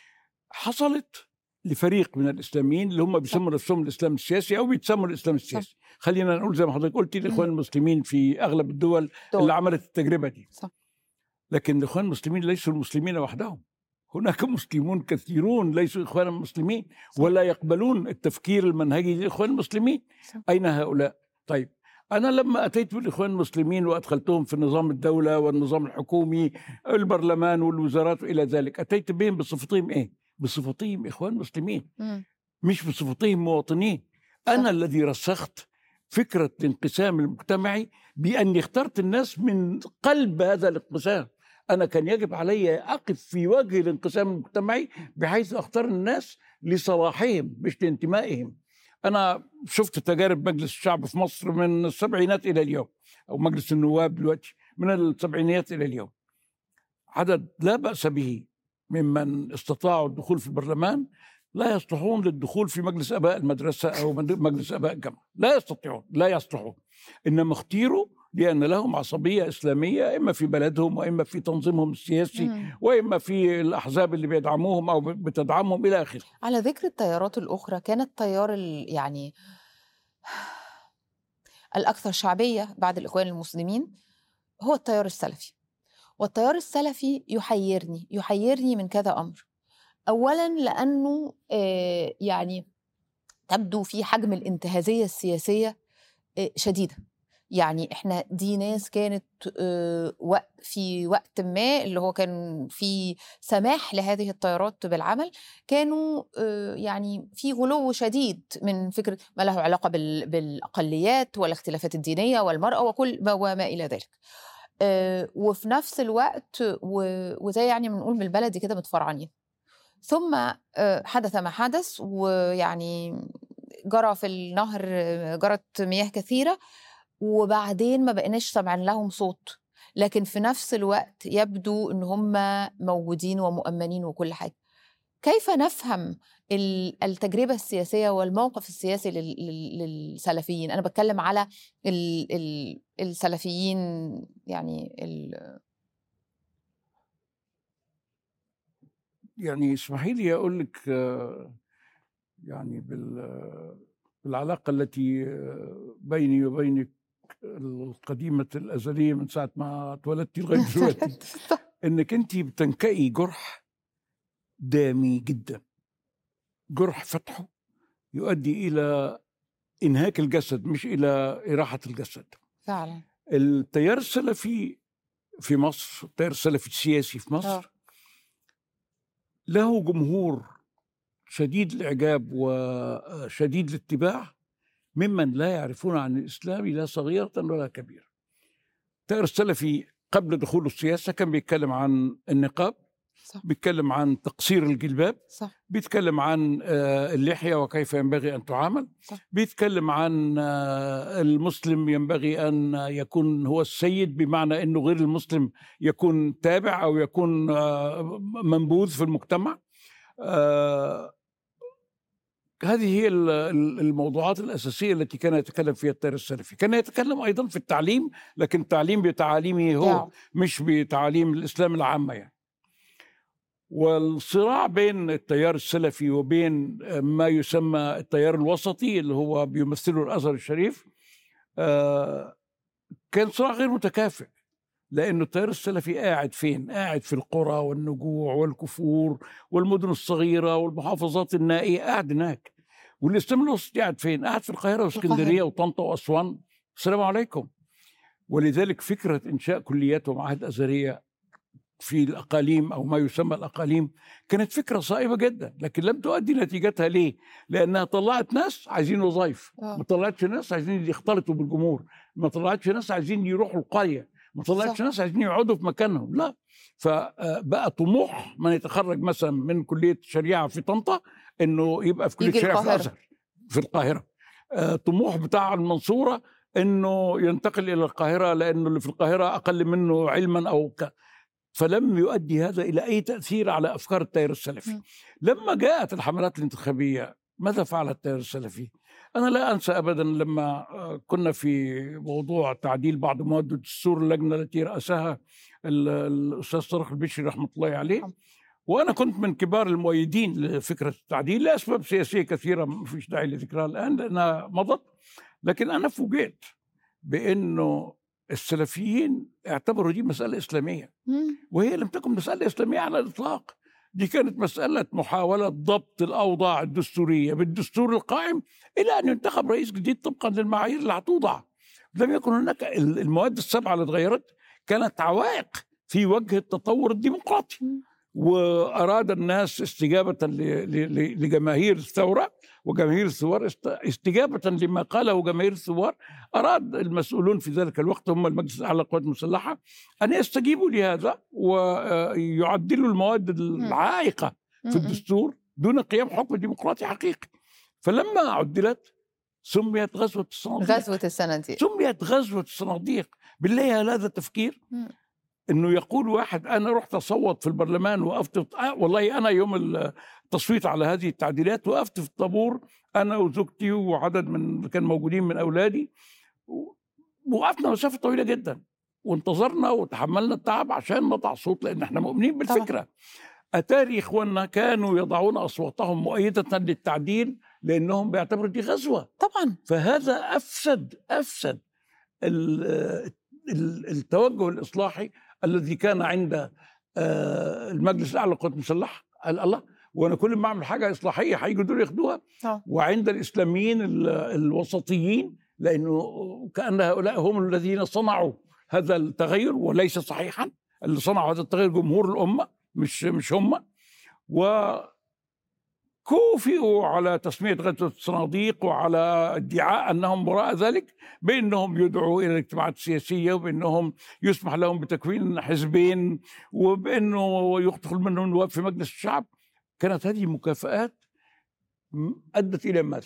حصلت لفريق من الإسلاميين اللي هم بيسموا نفسهم الإسلام السياسي أو بيتسموا الإسلام السياسي خلينا نقول زي ما حضرتك قلتي الإخوان المسلمين في أغلب الدول دول. اللي عملت التجربة دي صح. لكن الإخوان المسلمين ليسوا المسلمين وحدهم هناك مسلمون كثيرون ليسوا إخوانا مسلمين صح. ولا يقبلون التفكير المنهجي للإخوان المسلمين صح. أين هؤلاء؟ طيب أنا لما أتيت بالإخوان المسلمين وأدخلتهم في نظام الدولة والنظام الحكومي البرلمان والوزارات وإلى ذلك أتيت بهم بصفتهم إيه؟ بصفتهم إخوان مسلمين مم. مش بصفتهم مواطنين أنا صح. الذي رسخت فكرة الانقسام المجتمعي بأني اخترت الناس من قلب هذا الانقسام أنا كان يجب علي أقف في وجه الانقسام المجتمعي بحيث أختار الناس لصلاحهم مش لانتمائهم أنا شفت تجارب مجلس الشعب في مصر من السبعينات إلى اليوم أو مجلس النواب دلوقتي من السبعينيات إلى اليوم عدد لا بأس به ممن استطاعوا الدخول في البرلمان لا يصلحون للدخول في مجلس اباء المدرسه او مجلس اباء الجامعه لا يستطيعون لا يصلحون انما اختيروا لان لهم عصبيه اسلاميه اما في بلدهم واما في تنظيمهم السياسي مم. واما في الاحزاب اللي بيدعموهم او بتدعمهم الى اخره على ذكر التيارات الأخرى كان التيار ال- يعني الأكثر شعبية بعد الإخوان المسلمين هو التيار السلفي والتيار السلفي يحيرني يحيرني من كذا أمر أولا لأنه آه، يعني تبدو في حجم الانتهازية السياسية آه، شديدة يعني احنا دي ناس كانت آه، وق- في وقت ما اللي هو كان في سماح لهذه التيارات بالعمل كانوا آه، يعني في غلو شديد من فكره ما له علاقه بال- بالاقليات والاختلافات الدينيه والمراه وكل ما وما الى ذلك. آه، وفي نفس الوقت و- وزي يعني بنقول بالبلدي كده متفرعنين. ثم آه، حدث ما حدث ويعني جرى في النهر آه، جرت مياه كثيره وبعدين ما بقيناش سامعين لهم صوت لكن في نفس الوقت يبدو ان هم موجودين ومؤمنين وكل حاجه كيف نفهم ال- التجربه السياسيه والموقف السياسي لل- لل- للسلفيين انا بتكلم على ال ال السلفيين يعني ال- يعني اسمحي لي اقول لك آه، يعني بال بالعلاقه التي آه، بيني وبينك القديمه الازليه من ساعه ما اتولدتي لغايه دلوقتي انك انت بتنكئي جرح دامي جدا جرح فتحه يؤدي الى انهاك الجسد مش الى اراحه الجسد فعلا التيار السلفي في مصر التيار السلفي السياسي في مصر آه. له جمهور شديد الاعجاب وشديد الاتباع ممن لا يعرفون عن الاسلام لا صغيره ولا كبيره. التيار السلفي قبل دخوله السياسه كان بيتكلم عن النقاب، صح بيتكلم عن تقصير الجلباب، صح بيتكلم عن آه، اللحيه وكيف ينبغي ان تعامل صح. بيتكلم عن آه، المسلم ينبغي ان يكون هو السيد بمعنى انه غير المسلم يكون تابع او يكون آه، منبوذ في المجتمع آه، هذه هي ال- ال- الموضوعات الاساسيه التي كان يتكلم فيها التيار السلفي، كان يتكلم ايضا في التعليم لكن التعليم بتعاليمه هو بتاعه. مش بتعاليم الاسلام العامه يعني. والصراع بين التيار السلفي وبين ما يسمى التيار الوسطي اللي هو بيمثله الازهر الشريف آه، كان صراع غير متكافئ لأنه التيار السلفي قاعد فين؟ قاعد في القرى والنجوع والكفور والمدن الصغيرة والمحافظات النائية قاعد هناك والإسلام الوسطي قاعد فين؟ قاعد في القاهرة واسكندرية وطنطا وأسوان السلام عليكم ولذلك فكرة إنشاء كليات ومعاهد أزهرية في الأقاليم أو ما يسمى الأقاليم كانت فكرة صائبة جدا لكن لم تؤدي نتيجتها ليه؟ لأنها طلعت ناس عايزين وظائف آه. ما طلعتش ناس عايزين يختلطوا بالجمهور ما طلعتش ناس عايزين يروحوا القرية ما طلعتش صح. ناس عايزين يقعدوا في مكانهم لا فبقى طموح من يتخرج مثلا من كلية الشريعة في طنطا انه يبقى في كلية يجي الشريعة في القاهرة. الازهر في القاهرة آه، طموح بتاع المنصورة انه ينتقل الى القاهرة لانه اللي في القاهرة اقل منه علما او ك... فلم يؤدي هذا الى اي تاثير على افكار التيار السلفي م. لما جاءت الحملات الانتخابيه ماذا فعل التيار السلفي انا لا انسى ابدا لما آه، كنا في موضوع تعديل بعض مواد الدستور اللجنه التي راسها ال- الاستاذ طارق البشري رحمه الله عليه نعم. وانا كنت من كبار المؤيدين لفكره التعديل لاسباب سياسيه كثيره ما فيش داعي لذكرها الان لانها مضت لكن انا فوجئت بانه السلفيين اعتبروا دي مساله اسلاميه مم. وهي لم تكن مسألة إسلامية على الإطلاق دي كانت مسألة محاولة ضبط الأوضاع الدستورية بالدستور القائم إلى أن ينتخب رئيس جديد طبقا للمعايير اللي هتوضع لم يكن هناك ال- المواد السبعه اللي اتغيرت كانت عوائق في وجه التطور الديمقراطي مم. واراد الناس استجابه ل- ل- ل- لجماهير الثوره وجماهير الثوار است- استجابه لما قاله جماهير الثوار اراد المسؤولون في ذلك الوقت هم المجلس الاعلى للقوات المسلحه ان يستجيبوا لهذا ويعدلوا المواد العائقه في م- م. الدستور دون قيام حكم ديمقراطي حقيقي فلما عدلت سميت غزوه الصناديق غزوه الصناديق سميت غزوه الصناديق بالله هل هذا تفكير مم. انه يقول واحد انا رحت اصوت في البرلمان وقفت آه والله انا يوم التصويت على هذه التعديلات وقفت في الطابور انا وزوجتي وعدد من اللي كان موجودين من اولادي و- وقفنا مسافه طويله جدا وانتظرنا وتحملنا التعب عشان نضع صوت لان احنا مؤمنين بالفكره اتاري اخواننا كانوا يضعون اصواتهم مؤيده للتعديل لانهم بيعتبروا دي غزوه طبعا فهذا افسد افسد ال- ال- التوجه الاصلاحي الذي كان عند آه، المجلس الاعلى للقوات المسلحه قال الله وانا كل ما اعمل حاجه اصلاحيه هيجوا دول ياخدوها طبعا. وعند الاسلاميين ال- الوسطيين لانه كان هؤلاء هم الذين صنعوا هذا التغير وليس صحيحا اللي صنعوا هذا التغير جمهور الامه مش مش هم و كوفئوا على تسمية غزوة الصناديق وعلى ادعاء أنهم وراء ذلك بأنهم يدعوا إلى الاجتماعات السياسية وبأنهم يسمح لهم بتكوين حزبين وبأنه يدخل منهم نواب في مجلس الشعب كانت هذه مكافآت م- أدت إلى ماذا؟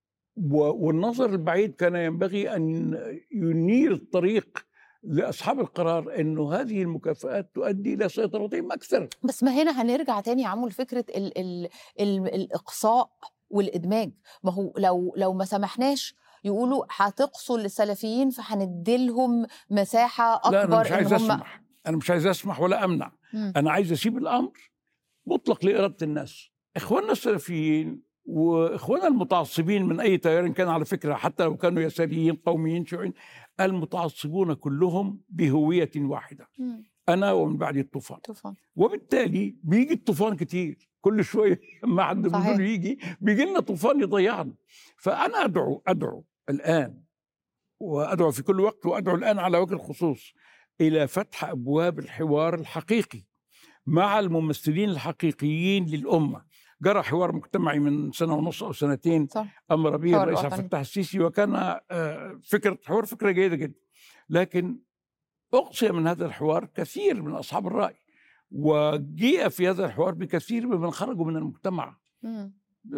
و- والنظر البعيد كان ينبغي أن ينير الطريق لأصحاب القرار أنه هذه المكافآت تؤدي إلى سيطرتهم أكثر بس ما هنا هنرجع تاني يا عمو لفكره ال ال ال الاقصاء والادماج ما هو لو لو ما سمحناش يقولوا هتقصوا للسلفيين فهنديلهم مساحه اكبر لا أنا مش عايز ان هم أسمح أنا مش عايز أسمح ولا أمنع مم. انا عايز اسيب الامر مطلق لاراده الناس اخواننا السلفيين واخواننا المتعصبين من اي تيار كان على فكره حتى لو كانوا يساريين قوميين شيوعيين المتعصبون كلهم بهويه واحده مم. انا ومن بعد الطوفان طوفان وبالتالي بيجي الطوفان كتير كل شويه لما حد من صحيح. دول يجي بيجي لنا طوفان يضيعنا فانا ادعو ادعو الان وادعو في كل وقت وادعو الان على وجه الخصوص الى فتح ابواب الحوار الحقيقي مع الممثلين الحقيقيين للامه جرى حوار مجتمعي من سنه ونص او سنتين صح امر به حوار الرئيس عبد وطني. الفتاح السيسي وكان آه، فكره حوار فكره جيده جدا لكن اقصي من هذا الحوار كثير من اصحاب الراي وجيء في هذا الحوار بكثير ممن خرجوا من المجتمع مم.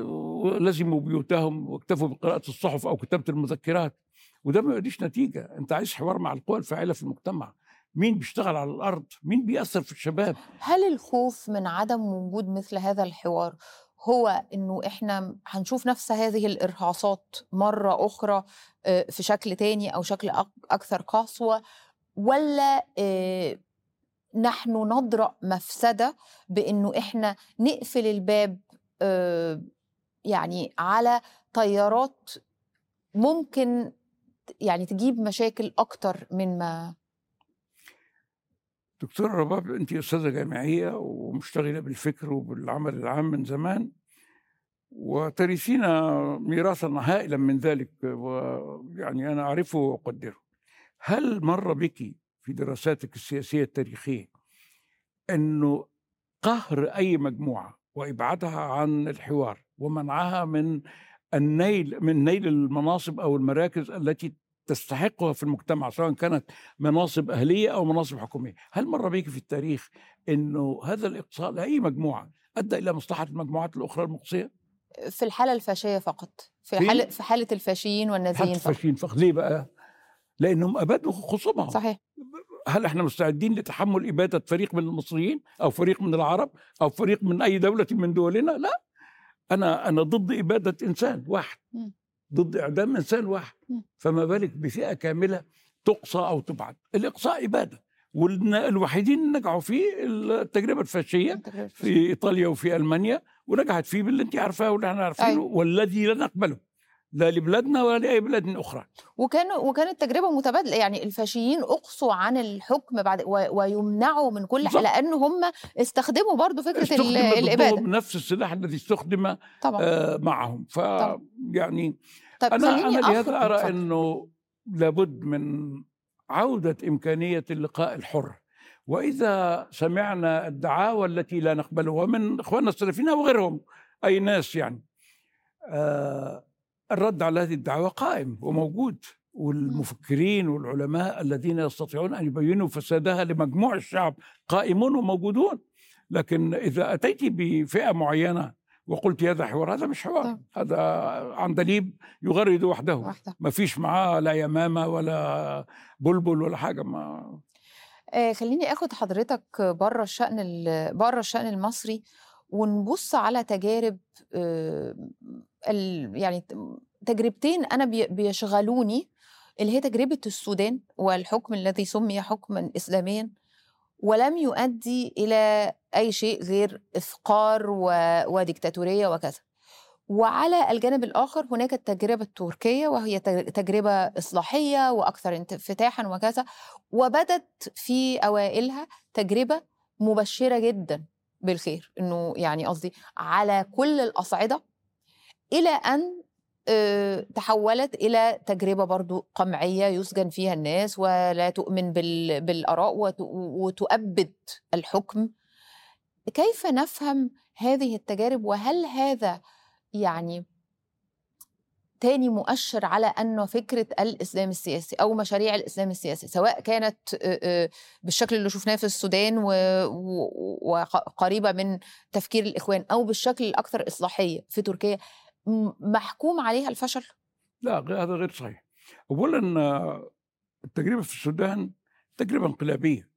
ولزموا بيوتهم واكتفوا بقراءة الصحف أو كتابة المذكرات وده ما يديش نتيجة أنت عايز حوار مع القوى الفاعلة في المجتمع مين بيشتغل على الأرض مين بيأثر في الشباب هل الخوف من عدم وجود مثل هذا الحوار هو انه احنا هنشوف نفس هذه الارهاصات مره اخرى آه، في شكل تاني او شكل أك- اكثر قسوه ولا آه، نحن ندرأ مفسده بانه احنا نقفل الباب آه، يعني على تيارات ممكن يعني تجيب مشاكل اكتر من ما دكتورة رباب أنت أستاذة جامعية ومشتغلة بالفكر وبالعمل العام من زمان وترثين ميراثا هائلا من ذلك ويعني أنا أعرفه وأقدره هل مر بك في دراساتك السياسية التاريخية أنه قهر أي مجموعة وإبعادها عن الحوار ومنعها من النيل من نيل المناصب أو المراكز التي تستحقها في المجتمع سواء كانت مناصب أهلية أو مناصب حكومية هل مر بك في التاريخ أنه هذا الإقصاء لأي مجموعة أدى إلى مصلحة المجموعات الأخرى المقصية في الحاله الفاشيه فقط في في- حاله في حاله الفاشيين والنازيين حتى فقط فاشين فقط ليه بقى؟ لأنهم أبادوا خصومهم صحيح هل احنا مستعدين لتحمل إبادة فريق من المصريين أو فريق من العرب أو فريق من أي دولة من دولنا؟ لا أنا أنا ضد إبادة إنسان واحد مم. ضد إعدام إنسان واحد مم. فما بالك بفئة كاملة تقصى أو تبعد الإقصاء إبادة والوحيدين اللي نجحوا فيه التجربة الفاشية في إيطاليا وفي ألمانيا ونجحت فيه باللي أنت عارفاه واللي احنا عارفينه أيوة. والذي لا نقبله لا لبلادنا ولا لأي بلاد أخرى وكان وكانت تجربه متبادله يعني الفاشيين اقصوا عن الحكم بعد و- ويمنعوا من كل بالظبط. لان هم استخدموا برضو فكره ال- استخدم الاباده ضدهم نفس السلاح الذي استخدم طبعا آه معهم ف طبعا. يعني طيب انا خليني انا أخرج- لهذا ارى اتفضل. انه لابد من عودة إمكانية اللقاء الحر وإذا سمعنا الدعاوى التي لا نقبلها من إخواننا السلفيين أو غيرهم أي ناس يعني آه الرد على هذه الدعوة قائم وموجود والمفكرين والعلماء الذين يستطيعون أن يبينوا فسادها لمجموع الشعب قائمون وموجودون لكن إذا أتيت بفئة معينة وقلت هذا حوار هذا مش حوار طبعا. هذا عندليب يغرد وحده واحدة ما فيش معاه لا يمامة ولا بلبل ولا حاجة ما آه خليني اخد حضرتك بره الشأن ال- بره الشأن المصري ونبص على تجارب آه ال- يعني ت- تجربتين انا بي- بيشغلوني اللي هي تجربة السودان والحكم الذي سمي حكما اسلاميا ولم يؤدي الى اي شيء غير افقار و- وديكتاتورية وكذا وعلى الجانب الآخر هناك التجربة التركية وهي تج- تجربة إصلاحية وأكثر انفتاحا وكذا وبدت في أوائلها تجربة مبشرة جدا بالخير إنه يعني قصدي على كل الأصعدة إلى أن آه، تحولت إلى تجربة برضو قمعية يسجن فيها الناس ولا تؤمن بال- بالآراء وت- وتؤبد الحكم كيف نفهم هذه التجارب وهل هذا يعني تاني مؤشر على أنه فكرة الإسلام السياسي أو مشاريع الإسلام السياسي سواء كانت آه، آه، بالشكل اللي شفناه في السودان و- و- وقريبة من تفكير الإخوان أو بالشكل الأكثر إصلاحية في تركيا م- محكوم عليها الفشل لا غ- هذا غير صحيح اولا آه، التجربه في السودان تجربه انقلابيه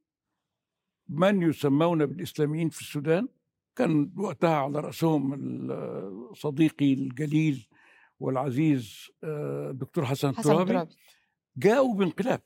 من يسمون بالاسلاميين في السودان كان وقتها على راسهم ال- صديقي الجليل والعزيز آه، الدكتور حسن حسن الترابي ترابي جاءوا بانقلاب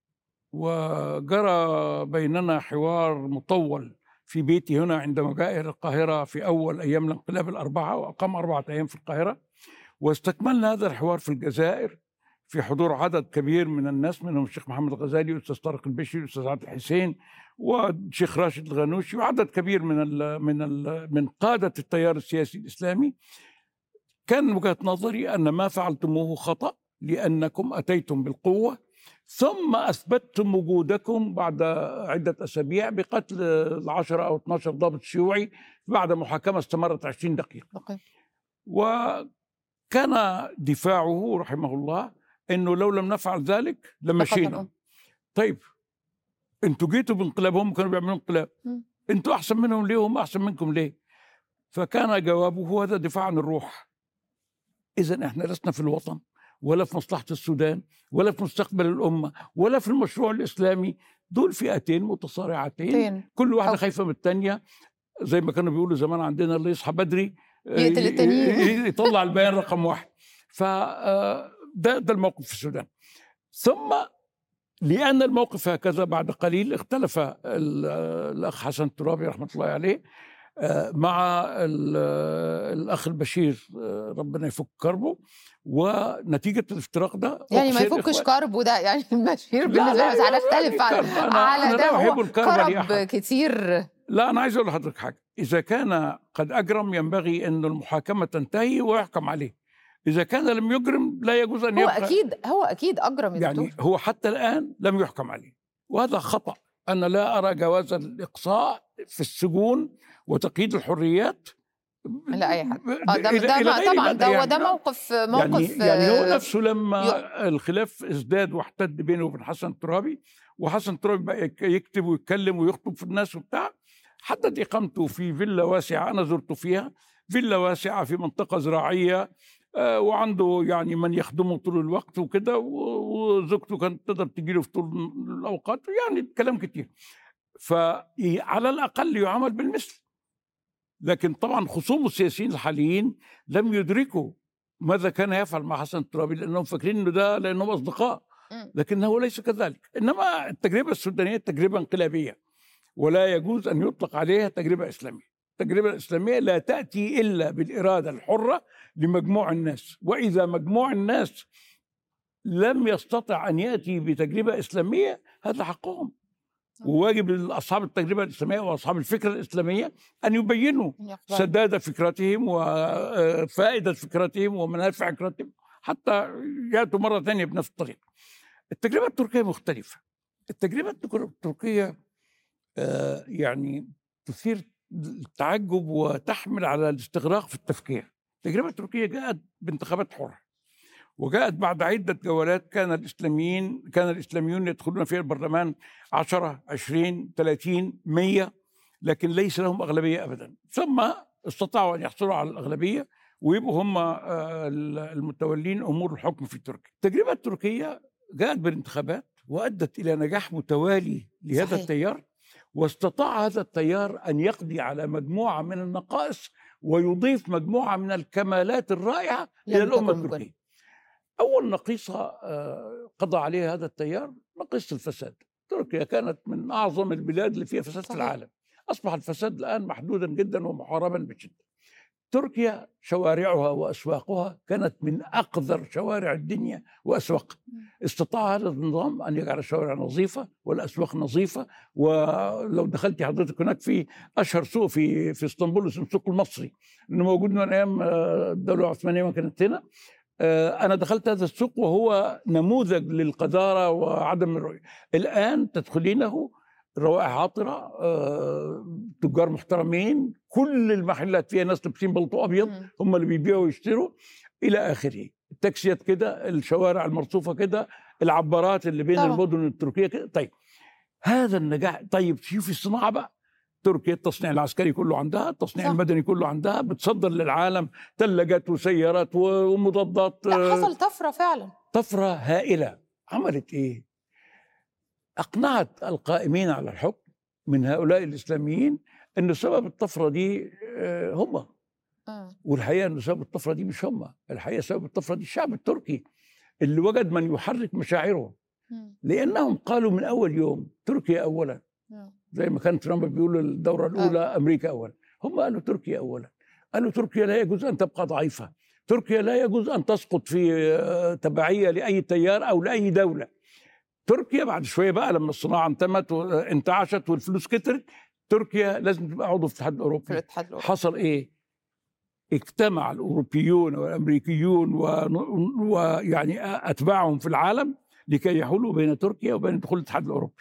وجرى بيننا حوار مطول في بيتي هنا عندما جاء الى القاهره في اول ايام الانقلاب الاربعه واقام اربعه ايام في القاهره واستكملنا هذا الحوار في الجزائر في حضور عدد كبير من الناس منهم الشيخ محمد الغزالي والاستاذ طارق البشري والاستاذ عبد الحسين والشيخ راشد الغنوشي وعدد كبير من ال من ال من قاده التيار السياسي الاسلامي كان وجهه نظري ان ما فعلتموه خطا لانكم اتيتم بالقوه ثم اثبتتم وجودكم بعد عده اسابيع بقتل العشرة او 12 ضابط شيوعي بعد محاكمه استمرت 20 دقيقه دقيق. وكان دفاعه رحمه الله انه لو لم نفعل ذلك لمشينا لقد- طيب انتوا جيتوا بانقلاب هم كانوا بيعملوا انقلاب مم. انتوا احسن منهم ليه وهم احسن منكم ليه فكان جوابه هذا دفاع عن الروح اذا احنا لسنا في الوطن ولا في مصلحه السودان ولا في مستقبل الامه ولا في المشروع الاسلامي دول فئتين متصارعتين تين. كل واحده أو- خايفه من الثانيه زي ما كانوا بيقولوا زمان عندنا اللي يصحى بدري آه، يقتل ي- التانيين. ي- يطلع البيان رقم واحد ف آه، ده ده الموقف في السودان ثم لأن الموقف هكذا بعد قليل اختلف ال- الأخ حسن الترابي رحمة الله عليه آه، مع ال- الأخ البشير آه، ربنا يفك كربه ونتيجة الافتراق ده يعني ما أقسم يفكش إخوة- كرب وده يعني البشير لا، بالنسبه لا، لي بس انا لا، اختلف لا، على, الكرب. أنا- على أنا ده لا أحب هو الكرب كرب لأحد. كتير لا أنا عايز أقول لحضرتك حاجة إذا كان قد أجرم ينبغي أن المحاكمة تنتهي ويحكم عليه إذا كان لم يجرم لا يجوز أن هو يبقى اكيد هو اكيد اجرم يا يعني دكتور هو حتى الآن لم يحكم عليه وهذا خطأ أنا لا أرى جواز الإقصاء في السجون وتقييد الحريات لا اي حد ب- اه ده, إلى- ده إلى ما- غير طبعا مدى ده هو يعني. ده موقف موقف يعني يعني هو آه، نفسه لما يق- الخلاف ازداد واحتد بينه وبين حسن الترابي وحسن الترابي بقى يك- يكتب ويتكلم ويخطب في الناس وبتاع حدد اقامته في فيلا واسعه انا زرت فيها فيلا واسعه في منطقه زراعيه آه، وعنده يعني من يخدمه طول الوقت وكده و- وزوجته كانت تقدر تجي له في طول الاوقات يعني كلام كتير فعلى الاقل يعامل بالمثل لكن طبعا خصوم السياسيين الحاليين لم يدركوا ماذا كان يفعل مع حسن الترابي لانهم فاكرين انه ده لانهم اصدقاء مم. لكنه ليس كذلك انما التجربه السودانيه تجربه انقلابيه ولا يجوز ان يطلق عليها تجربه اسلاميه التجربه الاسلاميه لا تاتي الا بالاراده الحره لمجموع الناس واذا مجموع الناس لم يستطع ان ياتي بتجربه اسلاميه هذا حقهم وواجب لاصحاب التجربه الاسلاميه واصحاب الفكره الاسلاميه ان يبينوا يقبل. سداد فكرتهم وفائدة فكرتهم ومنافع فكرتهم حتى يأتوا مرة ثانية بنفس الطريقة التجربه التركيه مختلفه التجربه التركيه آه، يعني تثير التعجب وتحمل على الاستغراق في التفكير التجربه التركيه جاءت بانتخابات حره وجاءت بعد عدة جولات كان الإسلاميين كان الإسلاميون يدخلون في البرلمان 10 20 30 100 لكن ليس لهم أغلبية أبدا ثم استطاعوا أن يحصلوا على الأغلبية ويبقوا هم آه، المتولين أمور الحكم في تركيا التجربة التركية جاءت بالانتخابات وأدت إلى نجاح متوالي لهذا صحيح. التيار واستطاع هذا التيار أن يقضي على مجموعة من النقائص ويضيف مجموعة من الكمالات الرائعة إلى الأمة التركية أول نقيصة آه، قضى عليها هذا التيار نقيصة الفساد تركيا كانت من أعظم البلاد اللي فيها فساد صحيح. في العالم أصبح الفساد الآن محدودا جدا ومحاربا بشدة تركيا شوارعها واسواقها كانت من اقذر شوارع الدنيا واسواقها استطاع هذا النظام ان يجعل الشوارع نظيفه والاسواق نظيفه ولو دخلت حضرتك هناك في اشهر سوق في في اسطنبول اسمه السوق المصري انه موجود من ايام آه، الدوله العثمانيه ما كانت هنا آه، انا دخلت هذا السوق وهو نموذج للقذاره وعدم الرؤيه الان تدخلينه روائح عطره آه، تجار محترمين كل المحلات فيها ناس لابسين بلطو ابيض هم اللي بيبيعوا ويشتروا الى اخره التاكسيات كده الشوارع المرصوفه كده العبارات اللي بين طبعا. المدن التركيه كده طيب هذا النجاح طيب شوفي الصناعه بقى تركيا التصنيع العسكري كله عندها التصنيع صح. المدني كله عندها بتصدر للعالم ثلاجات وسيارات ومضادات لا حصل طفره فعلا طفره هائله عملت ايه اقنعت القائمين على الحكم من هؤلاء الاسلاميين ان سبب الطفره دي آه، هم آه. والحقيقه ان سبب الطفره دي مش هم الحقيقه سبب الطفره دي الشعب التركي اللي وجد من يحرك مشاعره لانهم قالوا من اول يوم تركيا اولا آه. زي ما كان ترامب بيقول الدوره الاولى امريكا اولا هم قالوا تركيا اولا قالوا تركيا لا يجوز ان تبقى ضعيفه تركيا لا يجوز ان تسقط في تبعيه لاي تيار او لاي دوله تركيا بعد شويه بقى لما الصناعه انتمت وانتعشت والفلوس كترت تركيا لازم تبقى عضو في الاتحاد الاوروبي الاتحاد الاوروبي حصل ايه؟ اجتمع الاوروبيون والامريكيون ويعني اتباعهم في العالم لكي يحولوا بين تركيا وبين دخول الاتحاد الاوروبي.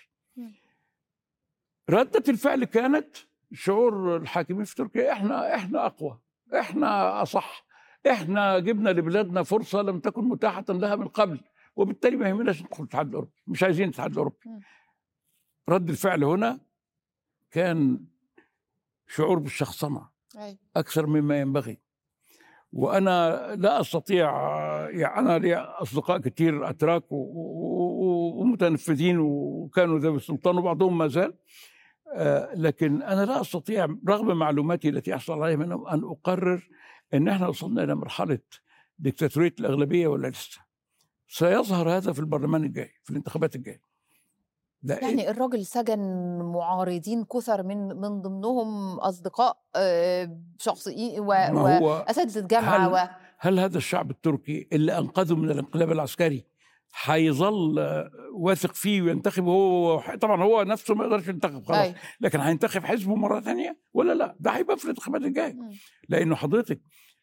ردة الفعل كانت شعور الحاكمين في تركيا احنا احنا اقوى احنا اصح احنا جبنا لبلادنا فرصه لم تكن متاحه لها من قبل وبالتالي ما يهمناش ندخل الاتحاد الاوروبي مش عايزين الاتحاد الاوروبي رد الفعل هنا كان شعور بالشخصنه اكثر مما ينبغي وانا لا استطيع يعني انا لي اصدقاء كثير اتراك ومتنفذين وكانوا ذوي السلطان وبعضهم ما زال آه، لكن انا لا استطيع رغم معلوماتي التي احصل عليها منهم ان اقرر ان احنا وصلنا الى مرحله ديكتاتوريه الاغلبيه ولا لسه سيظهر هذا في البرلمان الجاي في الانتخابات الجايه يعني إيه؟ الراجل سجن معارضين كثر من من ضمنهم اصدقاء آه، شخصيين واساتذه جامعه هل, و... هل هذا الشعب التركي اللي انقذه من الانقلاب العسكري هيظل واثق فيه وينتخب هو طبعا هو نفسه ما يقدرش ينتخب خلاص أي. لكن هينتخب حزبه مره ثانيه ولا لا ده هيبقى في الانتخابات الجايه لانه حضرتك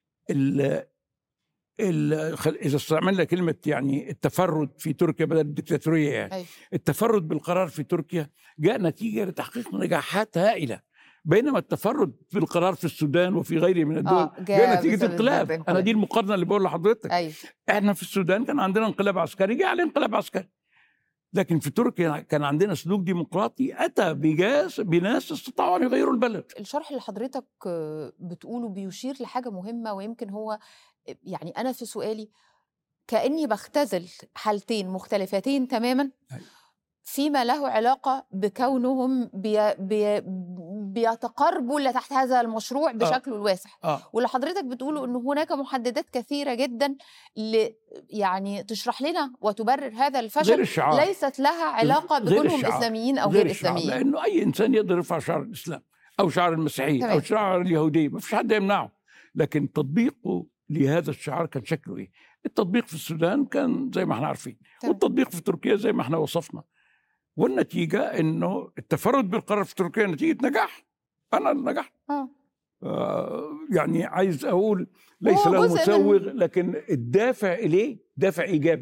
اذا استعملنا كلمه يعني التفرد في تركيا بدل الدكتاتوريه يعني أي. التفرد بالقرار في تركيا جاء نتيجه لتحقيق نجاحات هائله بينما التفرد في القرار في السودان وفي غيره من الدول آه جاء, جاء نتيجه انقلاب انا دي المقارنه اللي بقول لحضرتك أي. احنا في السودان كان عندنا انقلاب عسكري جاء عليه انقلاب عسكري لكن في تركيا كان عندنا سلوك ديمقراطي اتى بجاس بناس استطاعوا ان يغيروا البلد الشرح اللي حضرتك بتقوله بيشير لحاجه مهمه ويمكن هو يعني انا في سؤالي كاني بختزل حالتين مختلفتين تماما أيوة. فيما له علاقة بكونهم بي بي بيتقربوا لتحت هذا المشروع آه. بشكله آه. الواسع آه. واللي حضرتك بتقوله أنه هناك محددات كثيرة جدا ل يعني تشرح لنا وتبرر هذا الفشل غير الشعار. ليست لها علاقة بكونهم إسلاميين أو غير, غير إسلاميين لأنه أي إنسان يقدر يرفع شعار الإسلام أو شعار المسيحية أو شعار اليهودية ما فيش حد يمنعه لكن تطبيقه لهذا الشعار كان شكله ايه؟ التطبيق في السودان كان زي ما احنا عارفين والتطبيق في تركيا زي ما احنا وصفنا والنتيجه انه التفرد بالقرار في تركيا نتيجه نجاح انا نجحت آه. آه يعني عايز اقول ليس له مسوغ لكن الدافع اليه دافع ايجابي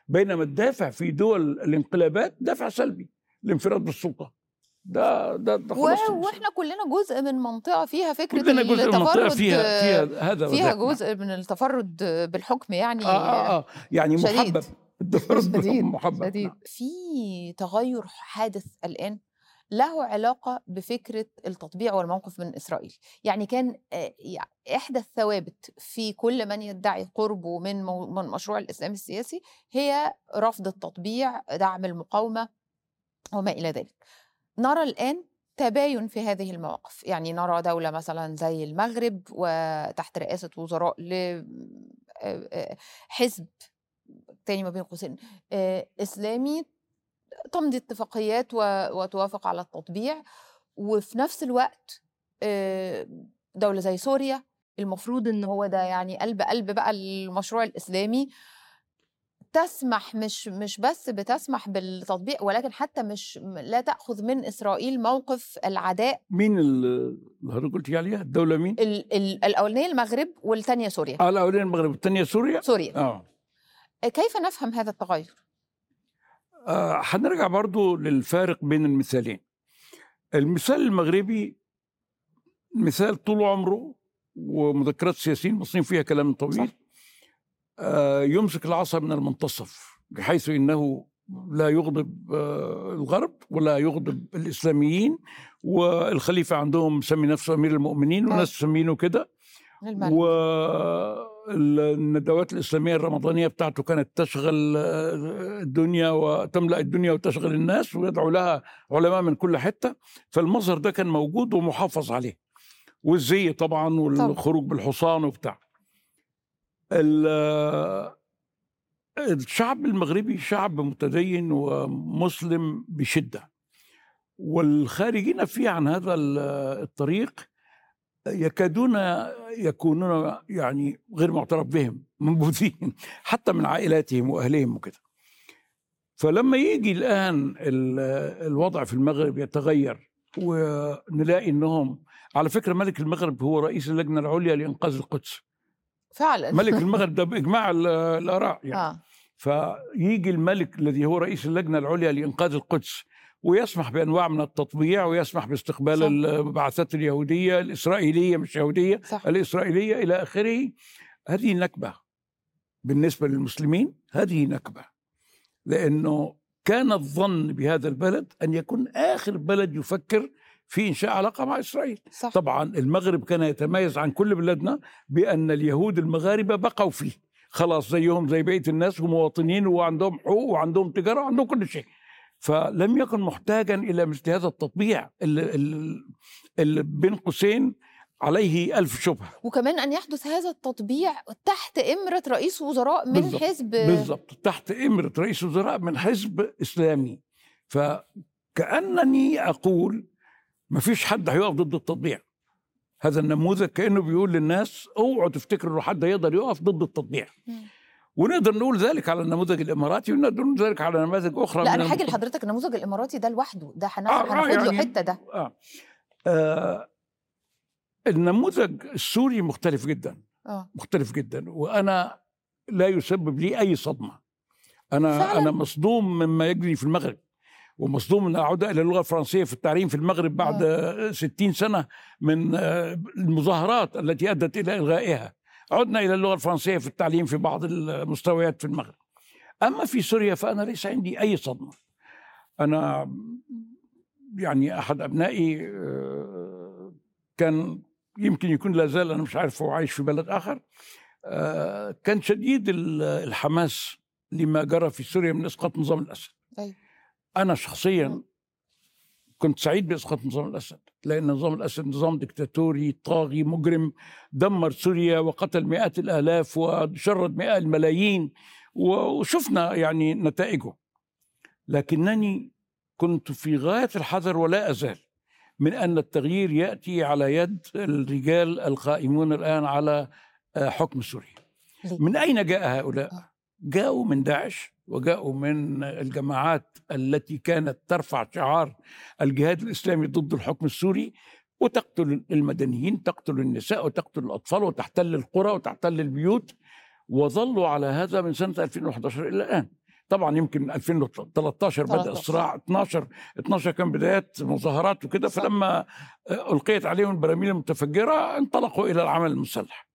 بينما الدافع في دول الانقلابات دافع سلبي الانفراد بالسلطه ده ده, ده و- خلاص واحنا كلنا جزء من منطقه فيها فكره كلنا جزء من منطقه التفرد فيها فيها هذا فيها وذاك. جزء من التفرد بالحكم يعني اه اه اه يعني شديد. محبب التفرد شديد محبب شديد نعم. في تغير حادث الآن له علاقة بفكرة التطبيع والموقف من إسرائيل يعني كان آه، يع- إحدى الثوابت في كل من يدعي قربه من, مو- من مشروع الإسلام السياسي هي رفض التطبيع دعم المقاومة وما إلى ذلك نرى الآن تباين في هذه المواقف يعني نرى دولة مثلا زي المغرب وتحت رئاسة وزراء لحزب تاني ما بين قوسين آه، إسلامي تمضي اتفاقيات و- وتوافق على التطبيع وفي نفس الوقت آه، دولة زي سوريا المفروض ان هو ده يعني قلب قلب بقى المشروع الاسلامي تسمح مش مش بس بتسمح بالتطبيق ولكن حتى مش لا تاخذ من اسرائيل موقف العداء مين ال- اللي حضرتك قلتي عليها الدوله مين؟ ال ال الاولانيه المغرب والثانيه سوريا اه الاولانيه المغرب الثانيه سوريا سوريا اه كيف نفهم هذا التغير؟ آه، هنرجع برضو للفارق بين المثالين المثال المغربي مثال طول عمره ومذكرات السياسيين المصريين فيها كلام طويل صح. آه، يمسك العصا من المنتصف بحيث انه لا يغضب آه، الغرب ولا يغضب الاسلاميين والخليفه عندهم مسمي نفسه امير المؤمنين أيوة. وناس مسمينه كده المغرب والندوات الإسلامية الرمضانية بتاعته كانت تشغل آه، الدنيا وتملأ الدنيا وتشغل الناس ويدعو لها علماء من كل حتة فالمظهر ده كان موجود ومحافظ عليه والزي طبعا والخروج بالحصان وبتاع ال- الشعب المغربي شعب متدين ومسلم بشدة والخارجين فيه عن هذا ال- الطريق يكادون يكونون يعني غير معترف بهم منبوذين حتى من عائلاتهم واهلهم وكده فلما يجي الان ال- الوضع في المغرب يتغير ونلاقي انهم على فكره ملك المغرب هو رئيس اللجنه العليا لانقاذ القدس فعلا ملك المغرب ده باجماع ال- الاراء يعني اه فيجي الملك الذي هو رئيس اللجنه العليا لانقاذ القدس ويسمح بانواع من التطبيع ويسمح باستقبال صح. البعثات اليهوديه الاسرائيليه مش يهوديه صح الاسرائيليه الى اخره هذه نكبه بالنسبه للمسلمين هذه نكبه لانه كان الظن بهذا البلد ان يكون اخر بلد يفكر في انشاء علاقه مع اسرائيل صح طبعا المغرب كان يتميز عن كل بلادنا بان اليهود المغاربه بقوا فيه خلاص زيهم زي بقيه الناس ومواطنين وعندهم حقوق وعندهم تجاره وعندهم كل شيء فلم يكن محتاجا الى مثل هذا التطبيع اللي, اللي بين قوسين عليه ألف شبهه وكمان ان يحدث هذا التطبيع تحت امره رئيس وزراء من بالضبط. حزب بالضبط تحت امره رئيس وزراء من حزب اسلامي فكانني اقول ما فيش حد هيقف ضد التطبيع هذا النموذج كانه بيقول للناس اوعوا تفتكروا انه حد يقدر يقف ضد التطبيع مم. ونقدر نقول ذلك على النموذج الاماراتي ونقدر نقول ذلك على نماذج اخرى لا من انا حاجه المجتمع. لحضرتك النموذج الاماراتي ده لوحده ده هناخ- آه، آه، هناخد له يعني- حته ده آه. آه النموذج السوري مختلف جدا اه مختلف جدا وانا لا يسبب لي اي صدمه انا فعلاً؟ انا مصدوم مما يجري في المغرب ومصدوم ان اعود الى اللغه الفرنسيه في التعليم في المغرب بعد آه. 60 سنه من آه، المظاهرات التي ادت الى الغائها عدنا الى اللغه الفرنسيه في التعليم في بعض المستويات في المغرب اما في سوريا فانا ليس عندي اي صدمه انا يعني احد ابنائي آه، كان يمكن يكون لا زال انا مش عارف هو عايش في بلد اخر آه، كان شديد ال- الحماس لما جرى في سوريا من اسقاط نظام الاسد أيوة. انا شخصيا مم. كنت سعيد باسقاط نظام الاسد لان نظام الاسد نظام دكتاتوري طاغي مجرم دمر سوريا وقتل مئات الالاف وشرد مئات الملايين وشفنا يعني نتائجه لكنني كنت في غايه الحذر ولا ازال من ان التغيير ياتي على يد الرجال القائمون الان على آه، حكم سوريا ليه؟ من اين جاء هؤلاء آه. جاءوا من داعش وجاءوا من الجماعات التي كانت ترفع شعار الجهاد الاسلامي ضد الحكم السوري وتقتل المدنيين تقتل النساء وتقتل الاطفال وتحتل القرى وتحتل البيوت وظلوا على هذا من سنه 2011 الى الان طبعا يمكن 2013 بدا 13. الصراع 12 12 كان بدايات مظاهرات وكده صح. فلما آه، القيت عليهم البراميل المتفجره انطلقوا الى العمل المسلح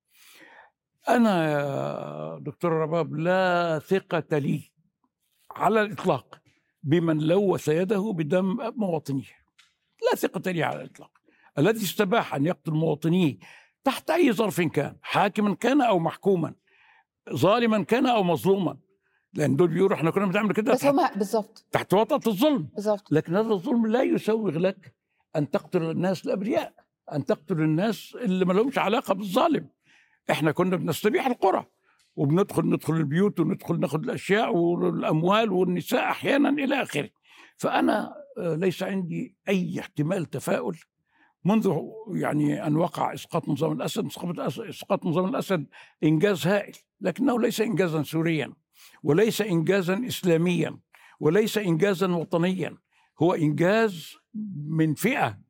انا يا دكتور رباب لا ثقه لي على الاطلاق بمن لوث يده بدم مواطنيه لا ثقه لي على الاطلاق الذي استباح ان يقتل مواطنيه تحت اي ظرف كان حاكما كان او محكوما ظالما كان او مظلوما لان دول بيقولوا احنا كنا بنعمل كده بس تحت, هم بالظبط تحت وطأة الظلم بالظبط لكن هذا الظلم لا يسوغ لك ان تقتل الناس الابرياء ان تقتل الناس اللي ما لهمش علاقه بالظالم احنا كنا بنستبيح القرى وبندخل ندخل البيوت وندخل ناخذ الاشياء والاموال والنساء احيانا الى اخره فانا آه، ليس عندي اي احتمال تفاؤل منذ يعني ان وقع اسقاط نظام الاسد اسقاط الأس- اسقاط نظام الاسد انجاز هائل لكنه ليس انجازا سوريا وليس انجازا اسلاميا وليس انجازا وطنيا هو انجاز من فئه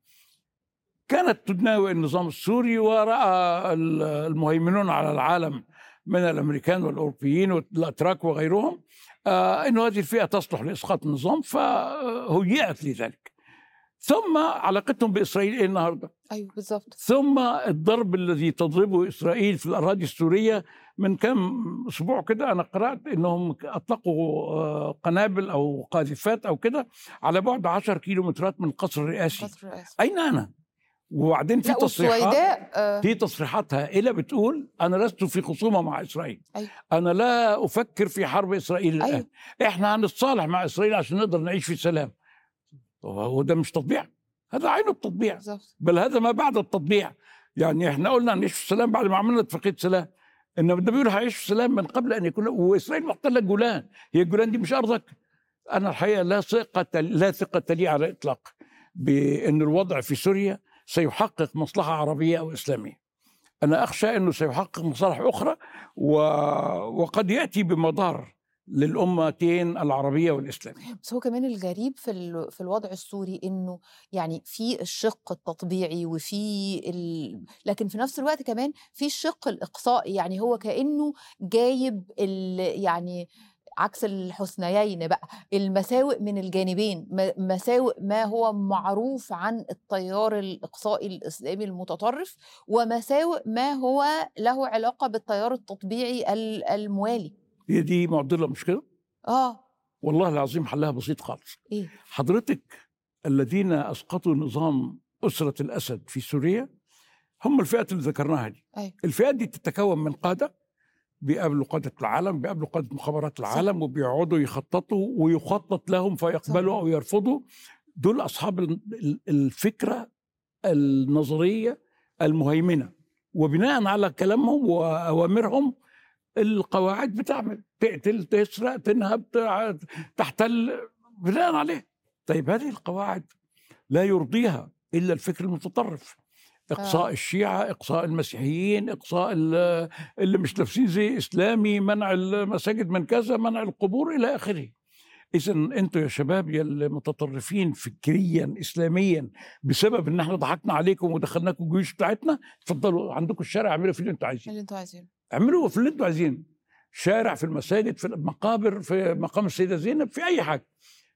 كانت تناوئ النظام السوري وراى ال- المهيمنون على العالم من الامريكان والاوروبيين والاتراك وغيرهم آه انه هذه الفئه تصلح لاسقاط النظام فهيئت لذلك ثم علاقتهم باسرائيل ايه النهارده؟ ايوه بالظبط ثم الضرب الذي تضربه اسرائيل في الاراضي السوريه من كم اسبوع كده انا قرات انهم اطلقوا آه، قنابل او قاذفات او كده على بعد 10 كيلومترات من القصر الرئاسي قصر الرئاسة. اين انا؟ وبعدين في لا تصريحات والسويداء آه، في تصريحات هائله بتقول انا لست في خصومه مع اسرائيل أيوة. انا لا افكر في حرب اسرائيل الان أيوة. احنا هنتصالح مع اسرائيل عشان نقدر نعيش في سلام هو ده مش تطبيع هذا عين التطبيع بالظبط بل هذا ما بعد التطبيع يعني احنا قلنا هنعيش في سلام بعد ما عملنا اتفاقيه سلام انما ده بيقول هيعيش في سلام من قبل ان يكون واسرائيل محتله الجولان هي الجولان دي مش ارضك انا الحقيقه لا ثقه لا ثقه لي على الاطلاق بان الوضع في سوريا سيحقق مصلحه عربيه او اسلاميه انا اخشى انه سيحقق مصالح اخرى و... وقد ياتي بمضار للامتين العربيه والاسلاميه بس هو كمان الغريب في ال- في الوضع السوري انه يعني في الشق التطبيعي وفي ال... لكن في نفس الوقت كمان في الشق الاقصائي يعني هو كانه جايب ال... يعني عكس الحسنيين بقى المساوئ من الجانبين م- مساوئ ما هو معروف عن التيار الاقصائي الاسلامي المتطرف ومساوئ ما هو له علاقه بالتيار التطبيعي ال- الموالي هي دي معضله مش كده اه والله العظيم حلها بسيط خالص ايه حضرتك الذين اسقطوا نظام اسره الاسد في سوريا هم الفئات اللي ذكرناها دي ايوه الفئات دي تتكون من قاده بيقابلوا قاده العالم بيقابلوا قاده مخابرات العالم وبيقعدوا يخططوا ويخطط لهم فيقبلوا صح. او يرفضوا دول اصحاب ال- ال- الفكره النظريه المهيمنه وبناء على كلامهم واوامرهم القواعد بتعمل تقتل تسرق تنهب تع- تحتل بناء عليه طيب هذه القواعد لا يرضيها الا الفكر المتطرف اقصاء آه. الشيعه اقصاء المسيحيين اقصاء ال- اللي مش لابسين زي اسلامي منع المساجد من كذا منع القبور الى اخره اذا انتوا يا شباب يا المتطرفين فكريا اسلاميا بسبب ان احنا ضحكنا عليكم ودخلناكم الجيوش بتاعتنا اتفضلوا عندكم الشارع اعملوا في اللي انتوا عايزينه اللي انتوا عايزينه اعملوا في اللي انتوا عايزينه شارع في المساجد في المقابر في مقام السيده زينب في اي حاجه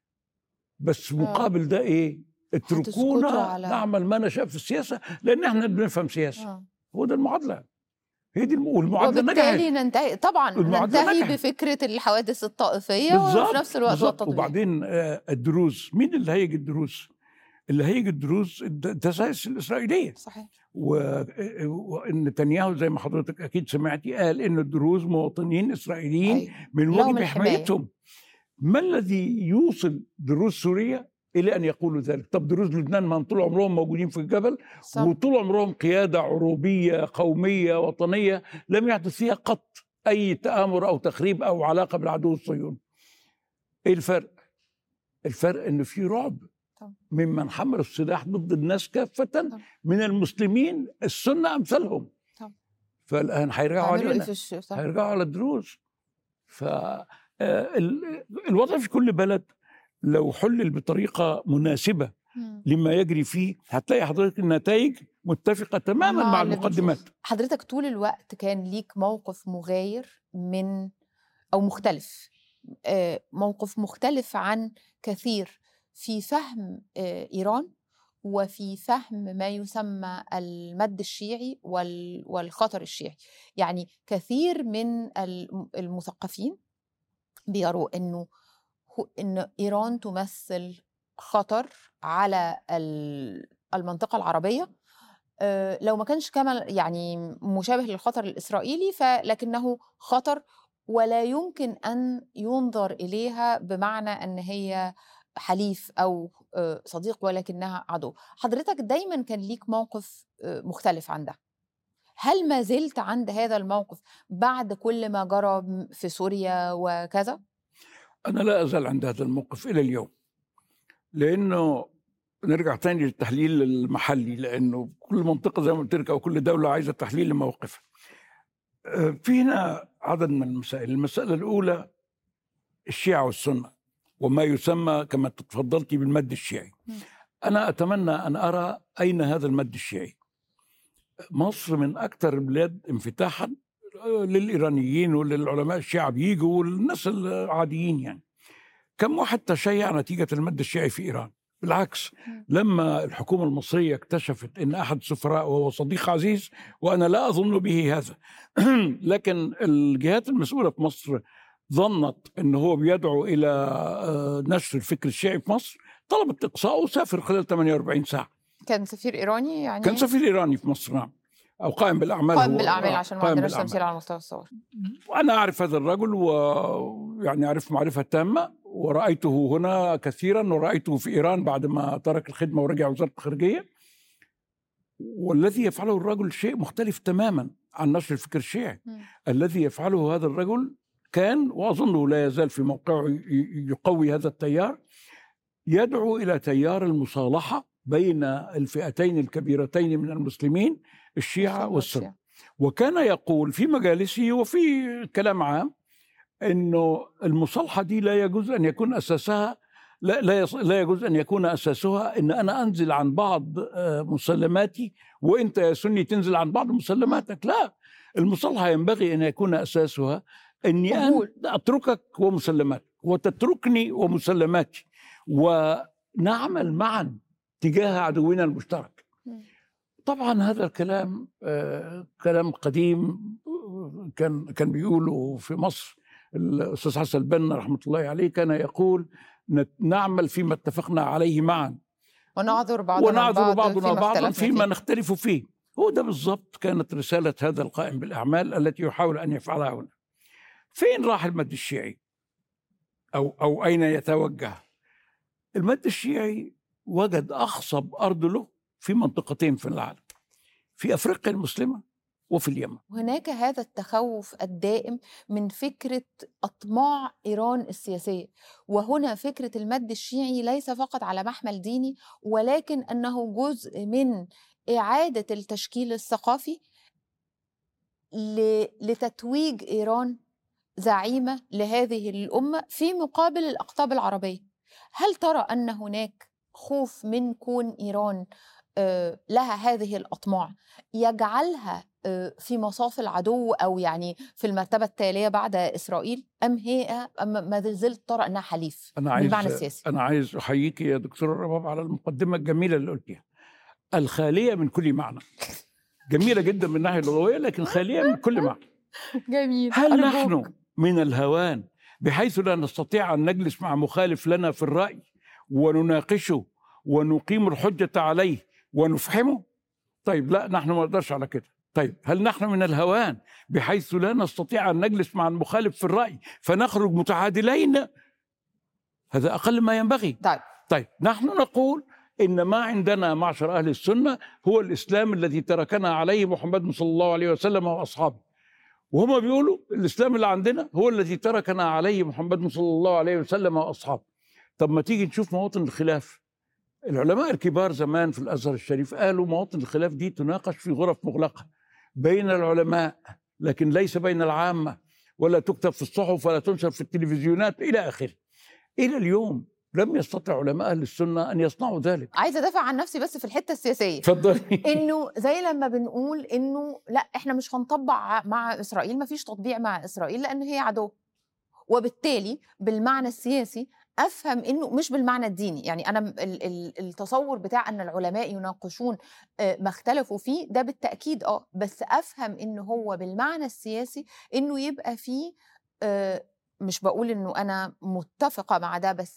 بس مقابل ده ايه هتسكتوا اتركونا على- نعمل ما نشاء في السياسه لان احنا بنفهم سياسه آه. هو ده المعادله هي دي الم- والمعادله نجحت وبالتالي ننتهي طبعا المعادلة ننتهي نجحت. بفكره الحوادث الطائفيه وفي نفس الوقت بالظبط والتطبيع. وبعدين آه، الدروز مين اللي هيجي الدروز؟ اللي هيجي الدروز الد- الدسائس الاسرائيليه صحيح و- ونتنياهو زي ما حضرتك اكيد سمعتي قال ان الدروز مواطنين اسرائيليين أيوة. من لهم واجب الحماية. حمايتهم ما الذي يوصل دروز سوريا الى ان يقولوا ذلك طب دروز لبنان ما هم طول عمرهم موجودين في الجبل صح. وطول عمرهم قياده عروبيه قوميه وطنيه لم يحدث فيها قط اي تامر او تخريب او علاقه بالعدو الصهيوني ايه الفرق الفرق ان في رعب طبعا. ممن حملوا السلاح ضد الناس كافه طبعا. من المسلمين السنه امثالهم طبعا. فالان هيرجعوا تعملوا ايه علينا في الش... صح. هيرجعوا على الدروز ف آه، ال- الوضع في كل بلد لو حلل بطريقه مناسبه مم. لما يجري فيه هتلاقي حضرتك النتائج متفقه تماما مع مع اللي المقدمات بنشوفه. حضرتك طول الوقت كان ليك موقف مغاير من او مختلف آه، موقف مختلف عن كثير في فهم آه، إيران وفي فهم ما يسمى المد الشيعي وال- والخطر الشيعي يعني كثير من الم- المثقفين بيروا انه هو- ان ايران تمثل خطر على ال- المنطقه العربيه آه، لو ما كانش كما يعني مشابه للخطر الاسرائيلي فلكنه خطر ولا يمكن ان ينظر اليها بمعنى ان هي حليف او آه، صديق ولكنها عدو حضرتك دايما كان ليك موقف آه، مختلف عن ده هل ما زلت عند هذا الموقف بعد كل ما جرى م- في سوريا وكذا أنا لا أزال عند هذا الموقف إلى اليوم لأنه نرجع تاني للتحليل المحلي لأنه كل منطقة زي ما قلت لك أو كل دولة عايزة تحليل لموقفها آه، في هنا عدد من المسائل المسألة الأولى الشيعة والسنة وما يسمى كما تفضلتي بالمد الشيعي مم. أنا أتمنى أن أرى أين هذا المد الشيعي مصر من أكثر البلاد انفتاحا آه، للإيرانيين وللعلماء الشيعة بيجوا والناس العاديين يعني كم واحد تشيع نتيجة المد الشيعي في إيران بالعكس مم. لما الحكومة المصرية اكتشفت أن أحد سفراء وهو صديق عزيز وأنا لا أظن به هذا لكن الجهات المسؤولة في مصر ظنت أنه هو بيدعو إلى آه، نشر الفكر الشيعي في مصر طلبت إقصاءه وسافر خلال 48 ساعة كان سفير ايراني يعني كان سفير إيراني في مصر نعم أو قائم بالأعمال قائم هو- بالاعمال آه، عشان ما قائم عندناش بالأعمال. تمثيل على مستوى الصور وأنا أعرف هذا الرجل ويعني أعرف معرفة تامة ورأيته هنا كثيرا ورأيته في إيران بعد ما ترك الخدمة ورجع وزارة الخارجية والذي يفعله الرجل شيء مختلف تماما عن نشر الفكر الشيعي مم. الذي يفعله هذا الرجل كان وأظنه لا يزال في موقعه ي- ي- يقوي هذا التيار يدعو إلى تيار المصالحة بين الفئتين الكبيرتين من المسلمين الشيعة والسنة وكان يقول في مجالسه وفي كلام عام انه المصالحه دي لا يجوز ان يكون اساسها لا لا يص- لا يجوز ان يكون اساسها ان انا انزل عن بعض آه، مسلماتي وانت يا سني تنزل عن بعض مسلماتك لا المصالحه ينبغي ان يكون اساسها اني أن قبول. اتركك ومسلماتك وتتركني ومسلماتي ونعمل معا تجاه عدونا المشترك مم. طبعا هذا الكلام آه، كلام قديم آه، كان كان بيقوله في مصر الاستاذ حسن البنا رحمه الله عليه كان يقول نت- نعمل فيما اتفقنا عليه معا ونعذر بعضنا ونعذر البعض بعضنا فيما بعضا اختلفنا فيما فيه. نختلف فيه هو ده بالضبط كانت رسالة هذا القائم بالأعمال التي يحاول أن يفعلها هنا فين راح المد الشيعي أو, أو أين يتوجه المد الشيعي وجد أخصب أرض له في منطقتين في العالم في أفريقيا المسلمة وفي اليمن هناك هذا التخوف الدائم من فكرة أطماع إيران السياسية وهنا فكرة المد الشيعي ليس فقط على محمل ديني ولكن أنه جزء من إعادة التشكيل الثقافي ل- لتتويج إيران زعيمة لهذه الأمة في مقابل الأقطاب العربية هل ترى أن هناك خوف من كون إيران آه، لها هذه الأطماع يجعلها آه، في مصاف العدو أو يعني في المرتبة التالية بعد إسرائيل أم هي أم ما زلت ترى أنها حليف أنا عايز بالمعنى السياسي أنا عايز أحييك يا دكتور رباب على المقدمة الجميلة اللي قلتيها الخالية من كل معنى جميلة جدا من الناحية اللغوية لكن خالية من كل معنى جميل هل نحن من الهوان بحيث لا نستطيع أن نجلس مع مخالف لنا في الرأي ونناقشه ونقيم الحجة عليه ونفحمه طيب لا نحن ما نقدرش على كده طيب هل نحن من الهوان بحيث لا نستطيع أن نجلس مع المخالف في الرأي فنخرج متعادلين هذا أقل ما ينبغي طيب طيب نحن نقول إن ما عندنا معشر أهل السنة هو الإسلام الذي تركنا عليه محمد صلى الله عليه وسلم وأصحابه وهم بيقولوا الإسلام اللي عندنا هو الذي تركنا عليه محمد صلى الله عليه وسلم وأصحابه طب ما تيجي نشوف مواطن الخلاف العلماء الكبار زمان في الأزهر الشريف قالوا مواطن الخلاف دي تناقش في غرف مغلقة بين العلماء لكن ليس بين العامة ولا تكتب في الصحف ولا تنشر في التلفزيونات إلى آخره إلى اليوم لم يستطع علماء أهل السنة أن يصنعوا ذلك عايزة أدافع عن نفسي بس في الحتة السياسية تفضلي انه زي لما بنقول انه لا احنا مش هنطبق ع- مع اسرائيل ما فيش تطبيع مع اسرائيل لان هي عدو وبالتالي بالمعنى السياسي افهم انه مش بالمعنى الديني يعني انا التصور بتاع ان العلماء يناقشون آه، ما اختلفوا فيه ده بالتاكيد اه بس افهم انه هو بالمعنى السياسي انه يبقى فيه آه، مش بقول انه انا متفقه مع ده بس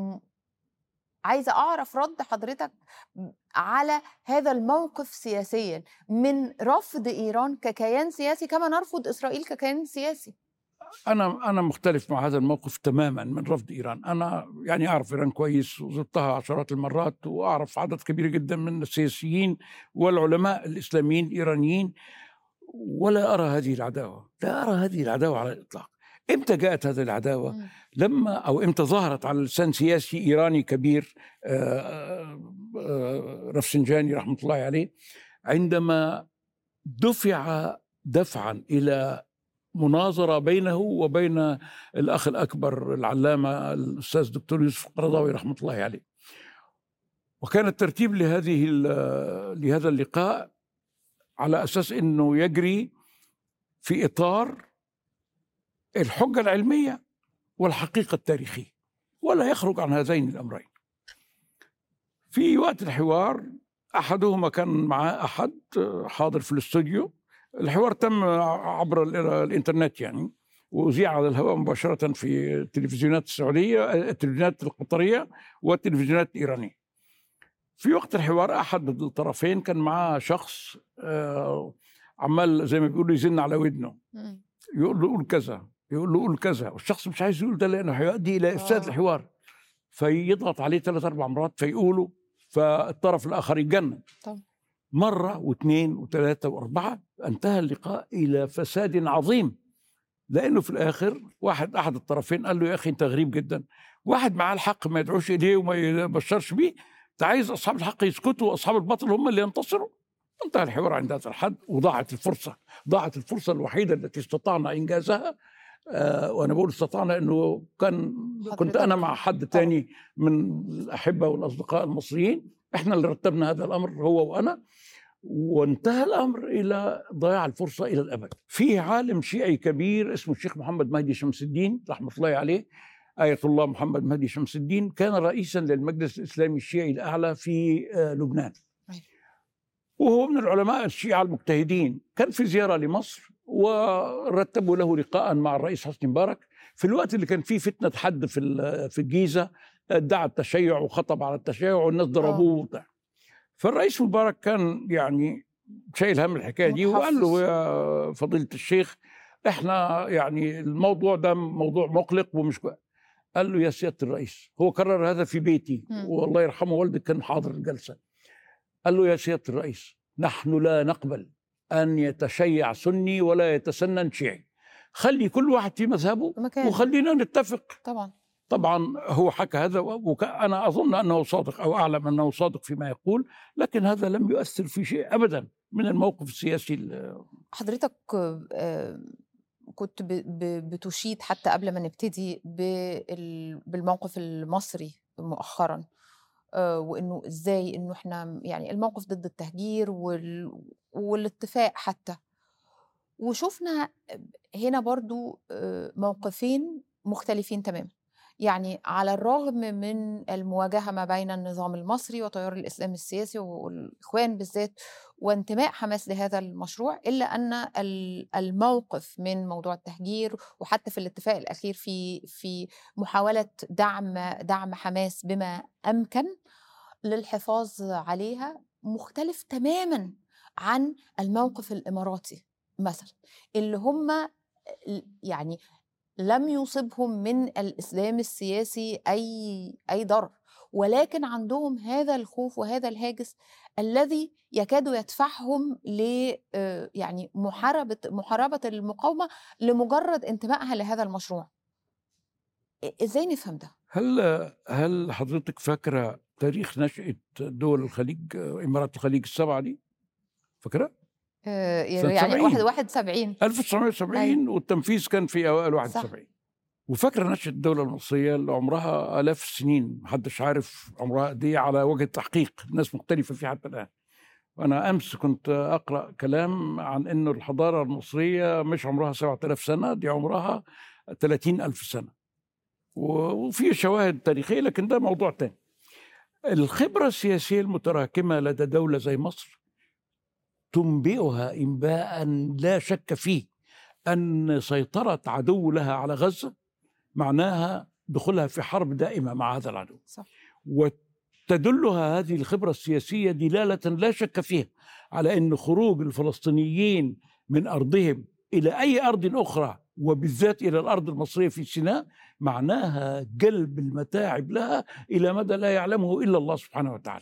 عايزه اعرف رد حضرتك على هذا الموقف سياسيا من رفض ايران ككيان سياسي كما نرفض اسرائيل ككيان سياسي انا انا مختلف مع هذا الموقف تماما من رفض ايران انا يعني اعرف ايران كويس وزرتها عشرات المرات واعرف عدد كبير جدا من السياسيين والعلماء الاسلاميين الايرانيين ولا ارى هذه العداوه لا ارى هذه العداوه على الاطلاق امتى جاءت هذه العداوه لما او امتى ظهرت على لسان سياسي ايراني كبير آه، آه، آه، رفسنجاني رحمه الله عليه عندما دفع دفعا الى مناظره بينه وبين الاخ الاكبر العلامه الاستاذ دكتور يوسف القرضاوي رحمه الله عليه. وكان الترتيب لهذه لهذا اللقاء على اساس انه يجري في اطار الحجه العلميه والحقيقه التاريخيه ولا يخرج عن هذين الامرين. في وقت الحوار احدهما كان معاه احد حاضر في الاستوديو الحوار تم عبر الانترنت يعني وأذيع على الهواء مباشرة في التلفزيونات السعودية التلفزيونات القطرية والتلفزيونات الإيرانية في وقت الحوار أحد الطرفين كان معاه شخص آه، عمال زي ما بيقولوا يزن على ودنه يقول له قول كذا يقول له قول كذا والشخص مش عايز يقول ده لأنه هيؤدي إلى إفساد آه. الحوار فيضغط عليه ثلاث أربع مرات فيقولوا فالطرف الآخر يتجنن طبعا مرة واثنين وثلاثة وأربعة انتهى اللقاء إلى فساد عظيم لأنه في الآخر واحد أحد الطرفين قال له يا أخي أنت غريب جدا واحد معاه الحق ما يدعوش إليه وما يبشرش بيه أنت عايز أصحاب الحق يسكتوا وأصحاب الباطل هم اللي ينتصروا انتهى الحوار عند هذا الحد وضاعت الفرصة ضاعت الفرصة الوحيدة التي استطعنا إنجازها آه وانا بقول استطعنا انه كان كنت انا مع حد تاني من الاحبه والاصدقاء المصريين احنا اللي رتبنا هذا الامر هو وانا وانتهى الامر الى ضياع الفرصه الى الابد. في عالم شيعي كبير اسمه الشيخ محمد مهدي شمس الدين رحمه الله عليه آية الله محمد مهدي شمس الدين كان رئيسا للمجلس الإسلامي الشيعي الأعلى في آه، لبنان وهو من العلماء الشيعة المجتهدين كان في زيارة لمصر ورتبوا له لقاء مع الرئيس حسني مبارك في الوقت اللي كان فيه فتنة حد في في الجيزة ادعى التشيع وخطب على التشيع والناس ضربوه آه. فالرئيس مبارك كان يعني شايل هم الحكايه دي وقال له يا فضيله الشيخ احنا يعني الموضوع ده موضوع مقلق ومش قال له يا سياده الرئيس هو كرر هذا في بيتي والله يرحمه والدك كان حاضر الجلسه قال له يا سياده الرئيس نحن لا نقبل ان يتشيع سني ولا يتسنن شيعي خلي كل واحد في مذهبه وخلينا نتفق طبعا طبعا هو حكى هذا وأنا أظن أنه صادق أو أعلم أنه صادق فيما يقول لكن هذا لم يؤثر في شيء أبدا من الموقف السياسي حضرتك آه، كنت بتشيد حتى قبل ما نبتدي بالموقف المصري مؤخرا آه، وانه ازاي انه احنا يعني الموقف ضد التهجير والاتفاق حتى وشفنا هنا برضو آه، موقفين مختلفين تماما يعني على الرغم من المواجهه ما بين النظام المصري وتيار الاسلام السياسي والاخوان بالذات وانتماء حماس لهذا المشروع الا ان الموقف من موضوع التهجير وحتى في الاتفاق الاخير في في محاوله دعم دعم حماس بما امكن للحفاظ عليها مختلف تماما عن الموقف الاماراتي مثلا اللي هم يعني لم يصبهم من الاسلام السياسي اي اي ضرر ولكن عندهم هذا الخوف وهذا الهاجس الذي يكاد يدفعهم ل آه، يعني محاربه محاربه المقاومه لمجرد انتمائها لهذا المشروع. ازاي نفهم ده؟ هل هل حضرتك فاكره تاريخ نشاه دول الخليج امارات الخليج السبعه دي؟ فاكره؟ آه، يعني 71 1970 والتنفيذ كان في اوائل 71 صح. وفاكره نشأة الدولة المصرية اللي عمرها آلاف السنين محدش عارف عمرها قد إيه على وجه التحقيق الناس مختلفة فيه حتى الآن وأنا أمس كنت أقرأ كلام عن إنه الحضارة المصرية مش عمرها 7000 سنة دي عمرها 30 ألف سنة و- وفي شواهد تاريخية لكن ده موضوع تاني الخبرة السياسية المتراكمة لدى دولة زي مصر تنبئها إنباء لا شك فيه أن سيطرة عدو لها على غزة معناها دخولها في حرب دائمة مع هذا العدو صح. وتدلها هذه الخبرة السياسية دلالة لا شك فيها على أن خروج الفلسطينيين من أرضهم إلى أي أرض أخرى وبالذات إلى الأرض المصرية في سيناء معناها جلب المتاعب لها إلى مدى لا يعلمه إلا الله سبحانه وتعالى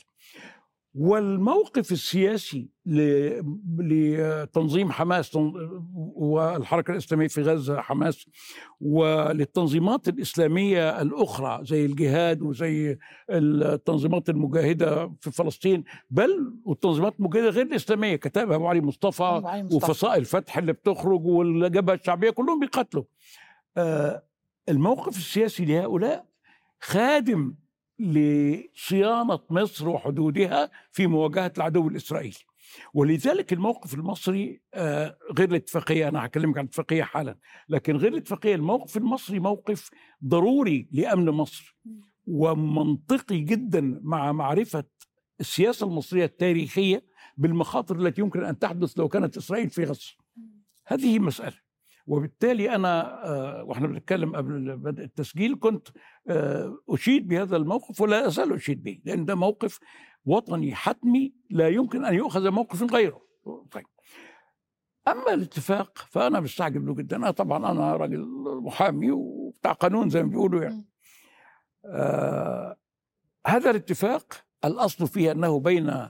والموقف السياسي ل- لتنظيم حماس تن- والحركة الإسلامية في غزة حماس وللتنظيمات الإسلامية الأخرى زي الجهاد وزي التنظيمات المجاهدة في فلسطين بل والتنظيمات المجاهدة غير الإسلامية كتابها أبو علي مصطفى أبو علي مصطفى. وفصائل فتح اللي بتخرج والجبهة الشعبية كلهم بيقاتلوا آه الموقف السياسي لهؤلاء خادم لصيانة مصر وحدودها في مواجهة العدو الإسرائيلي ولذلك الموقف المصري آه، غير الاتفاقية أنا هكلمك عن الاتفاقية حالا لكن غير الاتفاقية الموقف المصري موقف ضروري لأمن مصر ومنطقي جدا مع معرفة السياسة المصرية التاريخية بالمخاطر التي يمكن أن تحدث لو كانت إسرائيل في غزة هذه مسألة وبالتالي أنا آه، وإحنا بنتكلم قبل بدء التسجيل كنت آه، أشيد بهذا الموقف ولا أزال أشيد به لأن ده موقف وطني حتمي لا يمكن أن يؤخذ موقف غيره طيب أما الاتفاق فأنا مستعجب له جدا أنا طبعا أنا راجل محامي وبتاع قانون زي ما بيقولوا يعني مم. آه هذا الاتفاق الأصل فيه أنه بين ال-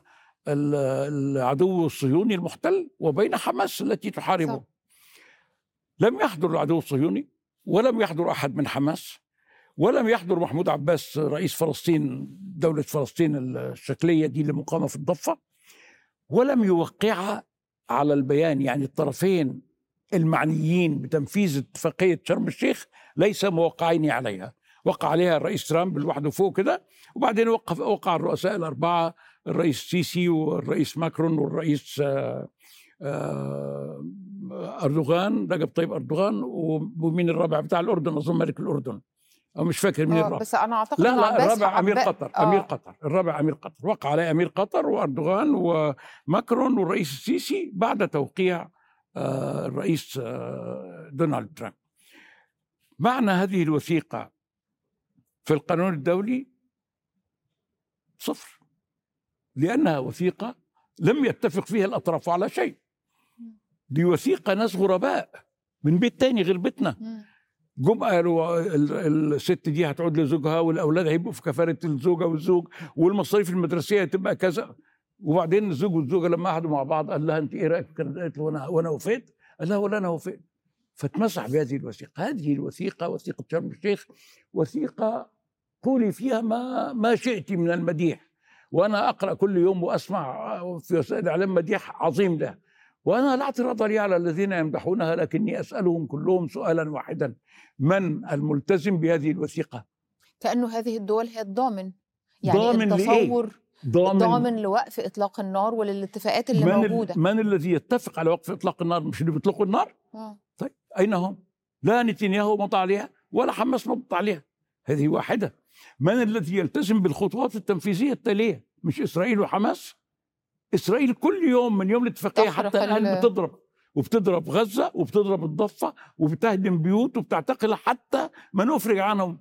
العدو الصهيوني المحتل وبين حماس التي تحاربه صح. لم يحضر العدو الصهيوني ولم يحضر أحد من حماس ولم يحضر محمود عباس رئيس فلسطين دولة فلسطين الشكلية دي اللي مقامة في الضفة ولم يوقع على البيان يعني الطرفين المعنيين بتنفيذ اتفاقية شرم الشيخ ليس موقعين عليها وقع عليها الرئيس ترامب لوحده فوق كده وبعدين وقف وقع الرؤساء الأربعة الرئيس سيسي والرئيس ماكرون والرئيس آه، آه، أردوغان رجب طيب أردوغان ومين الرابع بتاع الأردن أظن ملك الأردن أو مش فاكر مين آه، الرابع بس انا اعتقد لا إن لا عباس الرابع امير عبا- قطر آه. امير قطر الرابع امير قطر وقع عليه امير قطر واردوغان وماكرون والرئيس السيسي بعد توقيع آه، الرئيس آه، دونالد ترامب معنى هذه الوثيقه في القانون الدولي صفر لانها وثيقه لم يتفق فيها الاطراف على شيء دي وثيقه ناس غرباء من بيت تاني غير بيتنا مم. جم قالوا ال- الست دي هتعود لزوجها والاولاد هيبقوا في كفاله الزوجه والزوج والمصاريف المدرسيه هتبقى كذا وبعدين الزوج والزوجه لما قعدوا مع بعض قال لها انت ايه رايك في كده؟ قالت له وانا وانا وافقت قال لها ولا انا وافقت فاتمسح بهذه الوثيقه هذه الوثيقه وثيقه شرم الشيخ وثيقه قولي فيها ما ما شئت من المديح وانا اقرا كل يوم واسمع في وسائل الاعلام مديح عظيم له وانا لا اعتراض لي على الذين يمدحونها لكني اسالهم كلهم سؤالا واحدا من الملتزم بهذه الوثيقه؟ كانه هذه الدول هي الضامن يعني ضامن لإيه؟ التصور ضامن ضامن لوقف اطلاق النار وللاتفاقات اللي من, موجوده ال- من الذي يتفق على وقف اطلاق النار مش اللي بيطلقوا النار؟ آه. طيب اين هم؟ لا نتنياهو مضى عليها ولا حماس مضى عليها هذه واحده من الذي يلتزم بالخطوات التنفيذيه التاليه؟ مش اسرائيل وحماس؟ اسرائيل كل يوم من يوم الاتفاقيه تخرق حتى الان ال- بتضرب وبتضرب غزه وبتضرب الضفه وبتهدم بيوت وبتعتقل حتى من افرج عنهم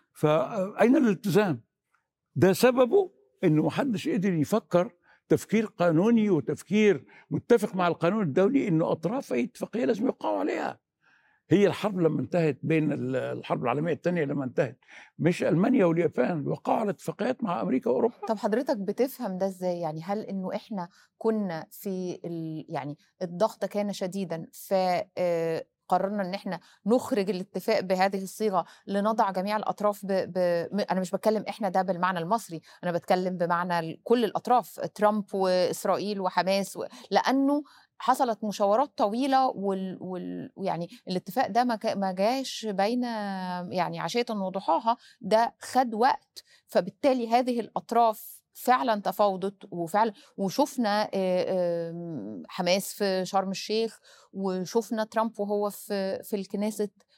فاين الالتزام؟ ده سببه انه محدش قدر يفكر تفكير قانوني وتفكير متفق مع القانون الدولي انه اطراف اي اتفاقيه لازم يوقعوا عليها. هي الحرب لما انتهت بين ال- الحرب العالميه الثانيه لما انتهت مش المانيا واليابان وقعوا على اتفاقيات مع امريكا واوروبا طب حضرتك بتفهم ده ازاي يعني هل انه احنا كنا في ال... يعني الضغط كان شديدا ف آه، قررنا ان احنا نخرج الاتفاق بهذه الصيغه لنضع جميع الاطراف ب... ب... م- انا مش بتكلم احنا ده بالمعنى المصري انا بتكلم بمعنى ال- كل الاطراف ترامب واسرائيل وحماس و... لانه حصلت مشاورات طويله وال... وال... يعني الاتفاق ده ما, ك... ما جاش بين يعني عشيه وضحاها ده خد وقت فبالتالي هذه الاطراف فعلا تفاوضت وفعلا وشفنا آه، آم، حماس في شرم الشيخ وشفنا ترامب وهو في في الكنيست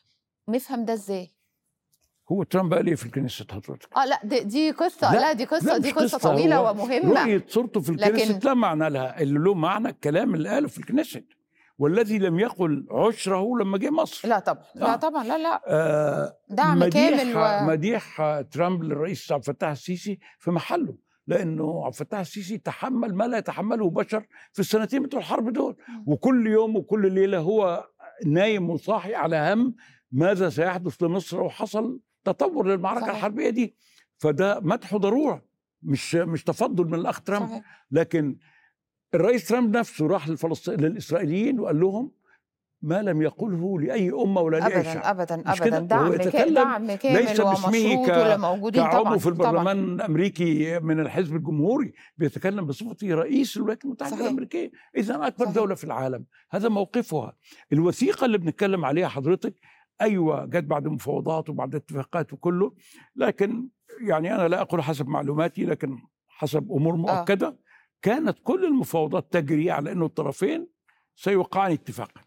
نفهم ده ازاي هو ترامب قال ايه في الكنيسة حضرتك؟ اه لا دي, دي قصه لا، لا, دي قصه لا، دي مش قصه قصة، طويله هو ومهمه رؤية صورته في الكنيسة لكن- لا معنى لها اللي له معنى الكلام اللي قاله في الكنيسة والذي لم يقل عشره لما جه مصر لا طبعا لا آه. طبعا لا لا آه دعم مديح كامل و... مديح ترامب للرئيس عبد الفتاح السيسي في محله لانه عبد الفتاح السيسي تحمل ما لا يتحمله بشر في السنتين بتوع الحرب دول مم. وكل يوم وكل ليله هو نايم وصاحي على هم ماذا سيحدث لمصر لو حصل تطور للمعركه صحيح. الحربيه دي فده مدح ضروع مش مش تفضل من الاخ ترامب صحيح. لكن الرئيس ترامب نفسه راح للفلسطين للاسرائيليين وقال لهم ما لم يقله لاي امه ولا لاي شعب ابدا ابدا مش ابدا كده؟ وهو دعم كا- يتكلم دعم كامل ليس باسمه ومشروط ك- واللي موجودين كعضو طبعا في طبعا البرلمان الامريكي من الحزب الجمهوري بيتكلم بصفته رئيس الولايات المتحده صحيح. الامريكيه اذا اكبر صحيح. دوله في العالم هذا موقفها الوثيقه اللي بنتكلم عليها حضرتك ايوه جت بعد مفاوضات وبعد اتفاقات وكله لكن يعني انا لا اقول حسب معلوماتي لكن حسب امور مؤكده كانت كل المفاوضات تجري على انه الطرفين سيوقعان اتفاقا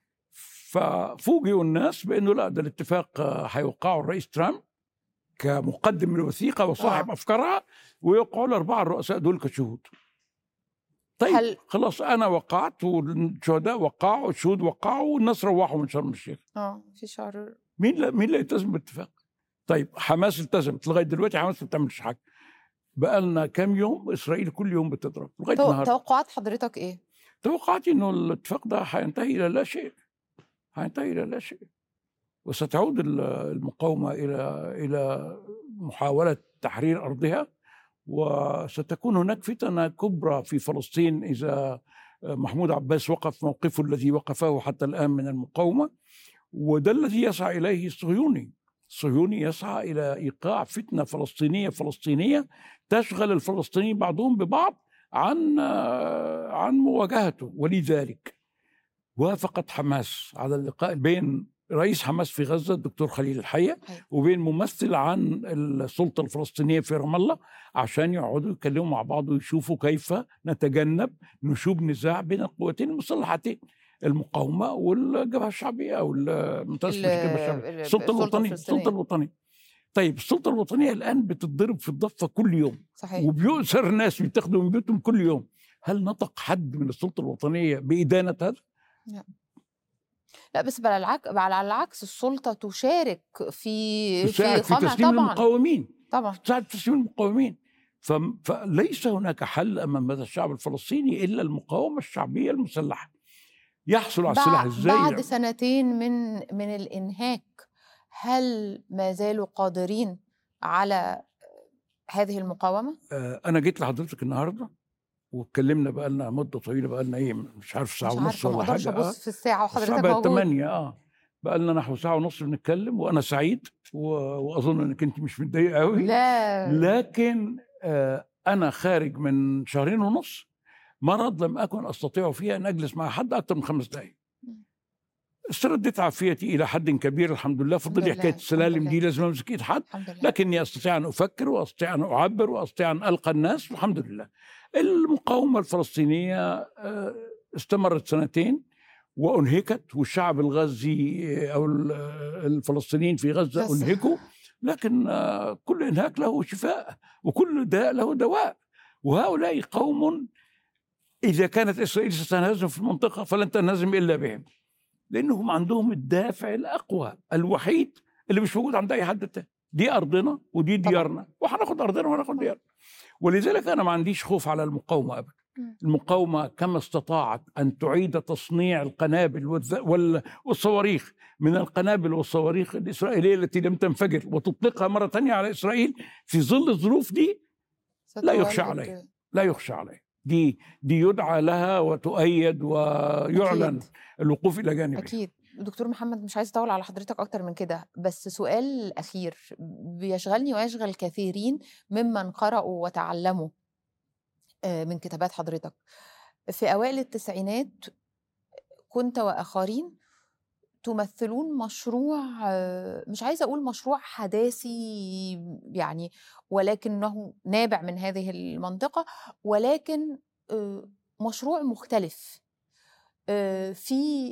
ففوجئوا الناس بانه لا ده الاتفاق آه، هيوقعه الرئيس ترامب كمقدم الوثيقه وصاحب آه. افكارها ويوقعوا الاربعه الرؤساء دول كشهود. طيب هل- خلاص انا وقعت والشهداء وقعوا والشهود وقعوا والناس روحوا من شرم الشيخ. اه في شهر مين لا مين اللي يلتزم بالاتفاق؟ طيب حماس التزمت لغايه دلوقتي حماس ما بتعملش حاجه. بقى لنا كام يوم اسرائيل كل يوم بتضرب لغايه تو- النهارده. توقعات حضرتك ايه؟ توقعت انه الاتفاق ده هينتهي الى لا شيء هينتهي الى لا شيء وستعود ال- المقاومه الى الى محاوله تحرير ارضها وستكون هناك فتنه كبرى في فلسطين اذا محمود عباس وقف موقفه الذي وقفه حتى الان من المقاومه وده الذي يسعى اليه الصهيوني الصهيوني يسعى الى ايقاع فتنه فلسطينيه فلسطينيه تشغل الفلسطينيين بعضهم ببعض عن عن مواجهته ولذلك وافقت حماس على اللقاء بين رئيس حماس في غزه الدكتور خليل الحيه أيوة. وبين ممثل عن السلطه الفلسطينيه في رام الله عشان يقعدوا يتكلموا مع بعض ويشوفوا كيف نتجنب نشوب نزاع بين القوتين المسلحتين المقاومه والجبهه الشعبيه او ال- متأسف، مش ال- الجبهه الشعبيه ال- السلطه الوطنيه الفلسطينية. السلطه الوطنيه طيب السلطه الوطنيه الان بتتضرب في الضفه كل يوم صحيح وبيؤسر الناس بيتاخدوا من بيوتهم كل يوم هل نطق حد من السلطه الوطنيه بادانه هذا؟ لا بس على العكس على العكس السلطه تشارك في تساعد في قمع تسليم طبعا المقاومين طبعا تساعد في تسليم المقاومين فم- فليس هناك حل امام هذا الشعب الفلسطيني الا المقاومه الشعبيه المسلحه يحصل على السلاح بعد, ازاي بعد سنتين من من الانهاك هل ما زالوا قادرين على هذه المقاومه؟ آه، انا جيت لحضرتك النهارده واتكلمنا بقى لنا مده طويله بقى لنا ايه مش عارف ساعه مش ونص عارفه ما ولا اقدرش حاجه آه. ابص في الساعه الساعه وحضرتك بقت موجود 8 اه بقى لنا نحو ساعه ونص بنتكلم وانا سعيد و... واظن انك انت مش متضايقه قوي لا لكن آه، انا خارج من شهرين ونص مرض لم اكن استطيع فيها ان اجلس مع حد اكثر من خمس دقائق استردت عافيتي الى حد كبير الحمد لله فضل لي الحمد حكايه لله، السلالم الحمد دي لله. لازم امسك ايد حد الحمد لله لكني استطيع ان افكر واستطيع ان اعبر واستطيع ان القى الناس والحمد لله المقاومه الفلسطينيه آه، استمرت سنتين وانهكت والشعب الغزي آه، او ال- آه، الفلسطينيين في غزه بس. انهكوا لكن آه، كل انهاك له شفاء وكل داء له دواء وهؤلاء قوم اذا كانت اسرائيل ستنهزم في المنطقه فلن تنهزم الا بهم لانهم عندهم الدافع الاقوى الوحيد اللي مش موجود عند اي حد تاني دي ارضنا ودي طبعا. ديارنا وهناخد ارضنا وهناخد ديارنا ولذلك انا ما عنديش خوف على المقاومه ابدا مم. المقاومه كما استطاعت ان تعيد تصنيع القنابل والذ- وال- والصواريخ من القنابل والصواريخ الاسرائيليه التي لم تنفجر وتطلقها مره ثانيه على اسرائيل في ظل الظروف دي لا يخشى ستولد- عليه. لا يخشى عليه دي دي يدعى لها وتؤيد ويعلن أكيد. الوقوف الى جانبها اكيد دكتور محمد مش عايز اطول على حضرتك اكتر من كده بس سؤال اخير بيشغلني ويشغل كثيرين ممن قرأوا وتعلموا آه، من كتابات حضرتك في اوائل التسعينات كنت واخرين تمثلون مشروع آه، مش عايزه اقول مشروع حداثي يعني ولكنه نابع من هذه المنطقه ولكن آه، مشروع مختلف آه، في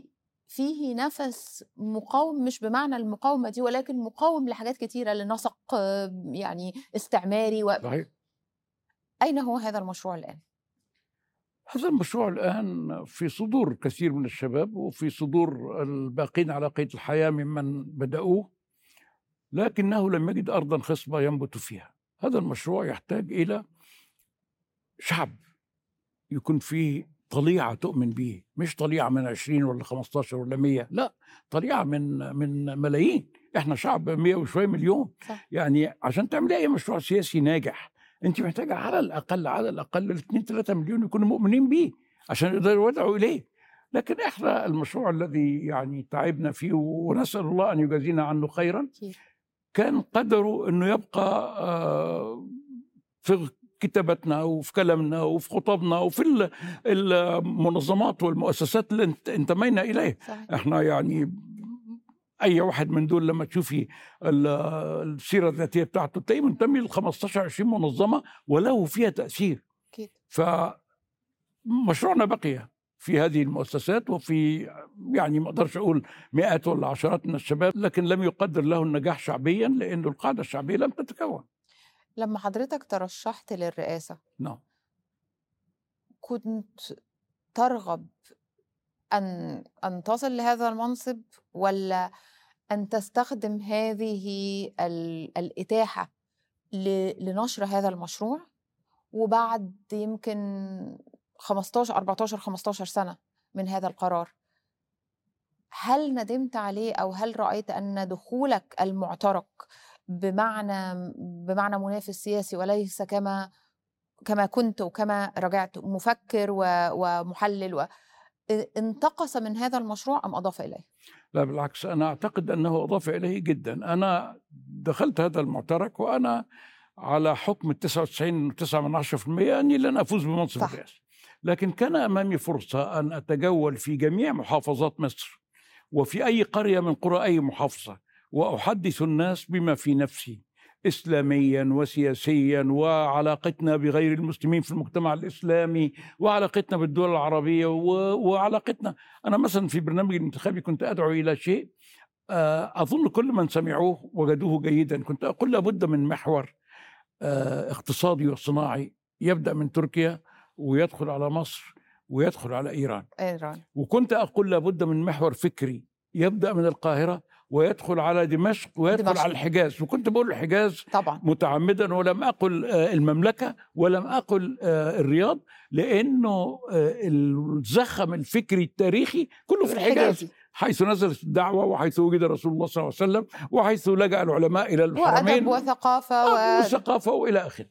فيه نفس مقاوم مش بمعنى المقاومة دي ولكن مقاوم لحاجات كتيرة لنسق آه، يعني استعماري و... صحيح أين هو هذا المشروع الآن؟ هذا المشروع الآن في صدور كثير من الشباب وفي صدور الباقين على قيد الحياة ممن بدأوه لكنه لم يجد أرضا خصبة ينبت فيها هذا المشروع يحتاج إلى شعب يكون فيه طليعة تؤمن به مش طليعة من 20 ولا 15 ولا 100 لا طليعة من من ملايين احنا شعب 100 وشوية مليون صح. يعني عشان تعملي أي مشروع سياسي ناجح انت محتاجة على الأقل على الأقل 2 3 مليون يكونوا مؤمنين به عشان يقدروا يدعوا إليه لكن احنا المشروع الذي يعني تعبنا فيه ونسأل الله أن يجازينا عنه خيرا أكيد. كان قدره انه يبقى آه، في كتابتنا وفي كلامنا وفي خطبنا وفي ال- المنظمات والمؤسسات اللي انت- انتمينا اليها صحيح احنا يعني اي واحد من دول لما تشوفي ال- السيره الذاتيه بتاعته تلاقيه منتمي ل 15 20 منظمه وله فيها تاثير أكيد فمشروعنا بقي في هذه المؤسسات وفي يعني ما اقدرش اقول مئات ولا عشرات من الشباب لكن لم يقدر له النجاح شعبيا لانه القاعده الشعبيه لم تتكون لما حضرتك ترشحت للرئاسة نعم كنت ترغب أن أن تصل لهذا المنصب ولا أن تستخدم هذه ال- الإتاحة ل- لنشر هذا المشروع وبعد يمكن 15 14 15 سنة من هذا القرار هل ندمت عليه أو هل رأيت أن دخولك المعترك بمعنى بمعنى منافس سياسي وليس كما كما كنت وكما رجعت مفكر و- ومحلل و انتقص من هذا المشروع أم أضاف إليه؟ لا بالعكس انا اعتقد انه اضاف اليه جدا انا دخلت هذا المعترك وانا على حكم ال 99.9 من 10% اني لن افوز بمنصب صح. الرئاسه لكن كان امامي فرصه ان اتجول في جميع محافظات مصر وفي اي قريه من قرى اي محافظه واحدث الناس بما في نفسي اسلاميا وسياسيا وعلاقتنا بغير المسلمين في المجتمع الاسلامي وعلاقتنا بالدول العربيه و- وعلاقتنا انا مثلا في برنامجي الانتخابي كنت ادعو الى شيء آه، اظن كل من سمعوه وجدوه جيدا كنت اقول لابد من محور آه، اقتصادي وصناعي يبدا من تركيا ويدخل على مصر ويدخل على ايران إيران وكنت اقول لابد من محور فكري يبدا من القاهره ويدخل على دمشق ويدخل دمشق. على الحجاز وكنت بقول الحجاز طبعا متعمدا ولم اقل آه، المملكه ولم اقل آه، الرياض لانه آه، الزخم الفكري التاريخي كله في الحجاز الحجازي حيث نزلت الدعوه وحيث وجد رسول الله صلى الله عليه وسلم وحيث لجا العلماء الى وأدب الحرمين وثقافة آه، و... والثقافه والى اخره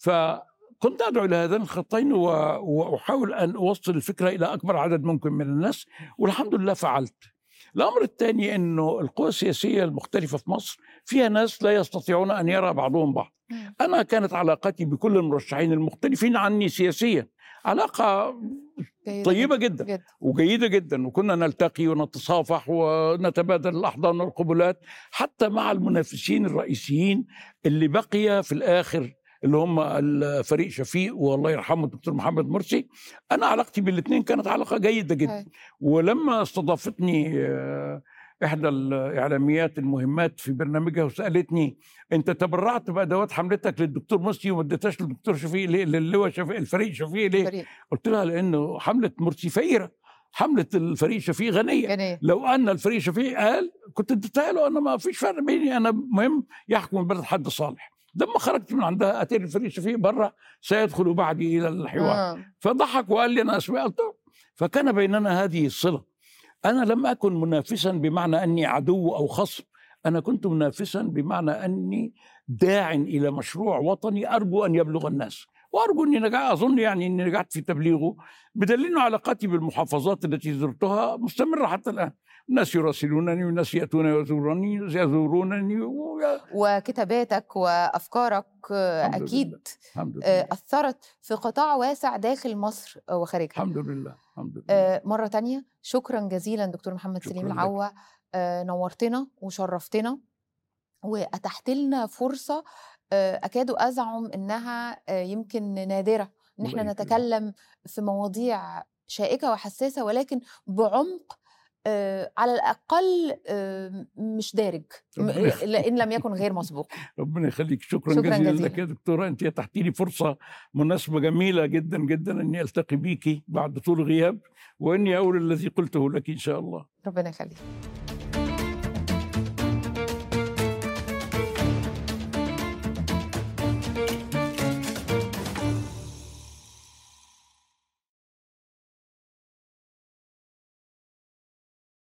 فكنت ادعو الى هذين الخطين و- واحاول ان اوصل الفكره الى اكبر عدد ممكن من الناس والحمد لله فعلت الامر الثاني انه القوى السياسيه المختلفه في مصر فيها ناس لا يستطيعون ان يرى بعضهم بعض مم. انا كانت علاقتي بكل المرشحين المختلفين عني سياسيا علاقه جيدة طيبه جدا جدا وجيده جدا وكنا نلتقي ونتصافح ونتبادل الاحضان والقبلات حتى مع المنافسين الرئيسيين اللي بقي في الاخر اللي هم الفريق شفيق والله يرحمه الدكتور محمد مرسي انا علاقتي بالاثنين كانت علاقه جيده جدا هاي. ولما استضافتني آه، احدى الاعلاميات المهمات في برنامجها وسالتني انت تبرعت بادوات حملتك للدكتور مرسي وما اديتهاش للدكتور شفيق ليه للواء شفيق الفريق شفيق ليه فريق قلت لها لانه حمله مرسي فقيره حمله الفريق شفيق غنيه جميل لو ان الفريق شفيق قال كنت اديتها له انا ما فيش فرق بيني انا مهم يحكم البلد حد صالح لما خرجت من عندها اتيت الفريق شفيق بره سيدخل بعدي الى الحوار آه. فضحك وقال لي انا اسماء قلت له فكان بيننا هذه الصله انا لم اكن منافسا بمعنى اني عدو او خصم انا كنت منافسا بمعنى اني داع الى مشروع وطني ارجو ان يبلغ الناس وارجو اني نجح اظن يعني اني نجحت في تبليغه بدليل انه علاقاتي بالمحافظات التي زرتها مستمره حتى الان الناس يراسلونني والناس ياتون يزوروني يزورونني و... وكتاباتك وافكارك آه، الحمد اكيد لله. الحمد لله آه، اثرت في قطاع واسع داخل مصر وخارجها الحمد لله الحمد لله آه، مرة تانية شكرا جزيلا دكتور محمد شكراً سليم لك. العوا آه، نورتنا وشرفتنا وأتحت لنا فرصة آه، أكاد أزعم إنها آه، يمكن نادرة إن الله إحنا يكرمك. نتكلم في مواضيع شائكة وحساسة ولكن بعمق آه، على الاقل آه، مش دارج م- ربنا يخليك. لان لم يكن غير مسبوق ربنا يخليك شكرا, شكراً جزيلا, جزيلاً. لك يا دكتوره انت اتحت لي فرصه مناسبه جميله جدا جدا اني التقي بيكي بعد طول غياب واني اقول الذي قلته لك ان شاء الله ربنا يخليك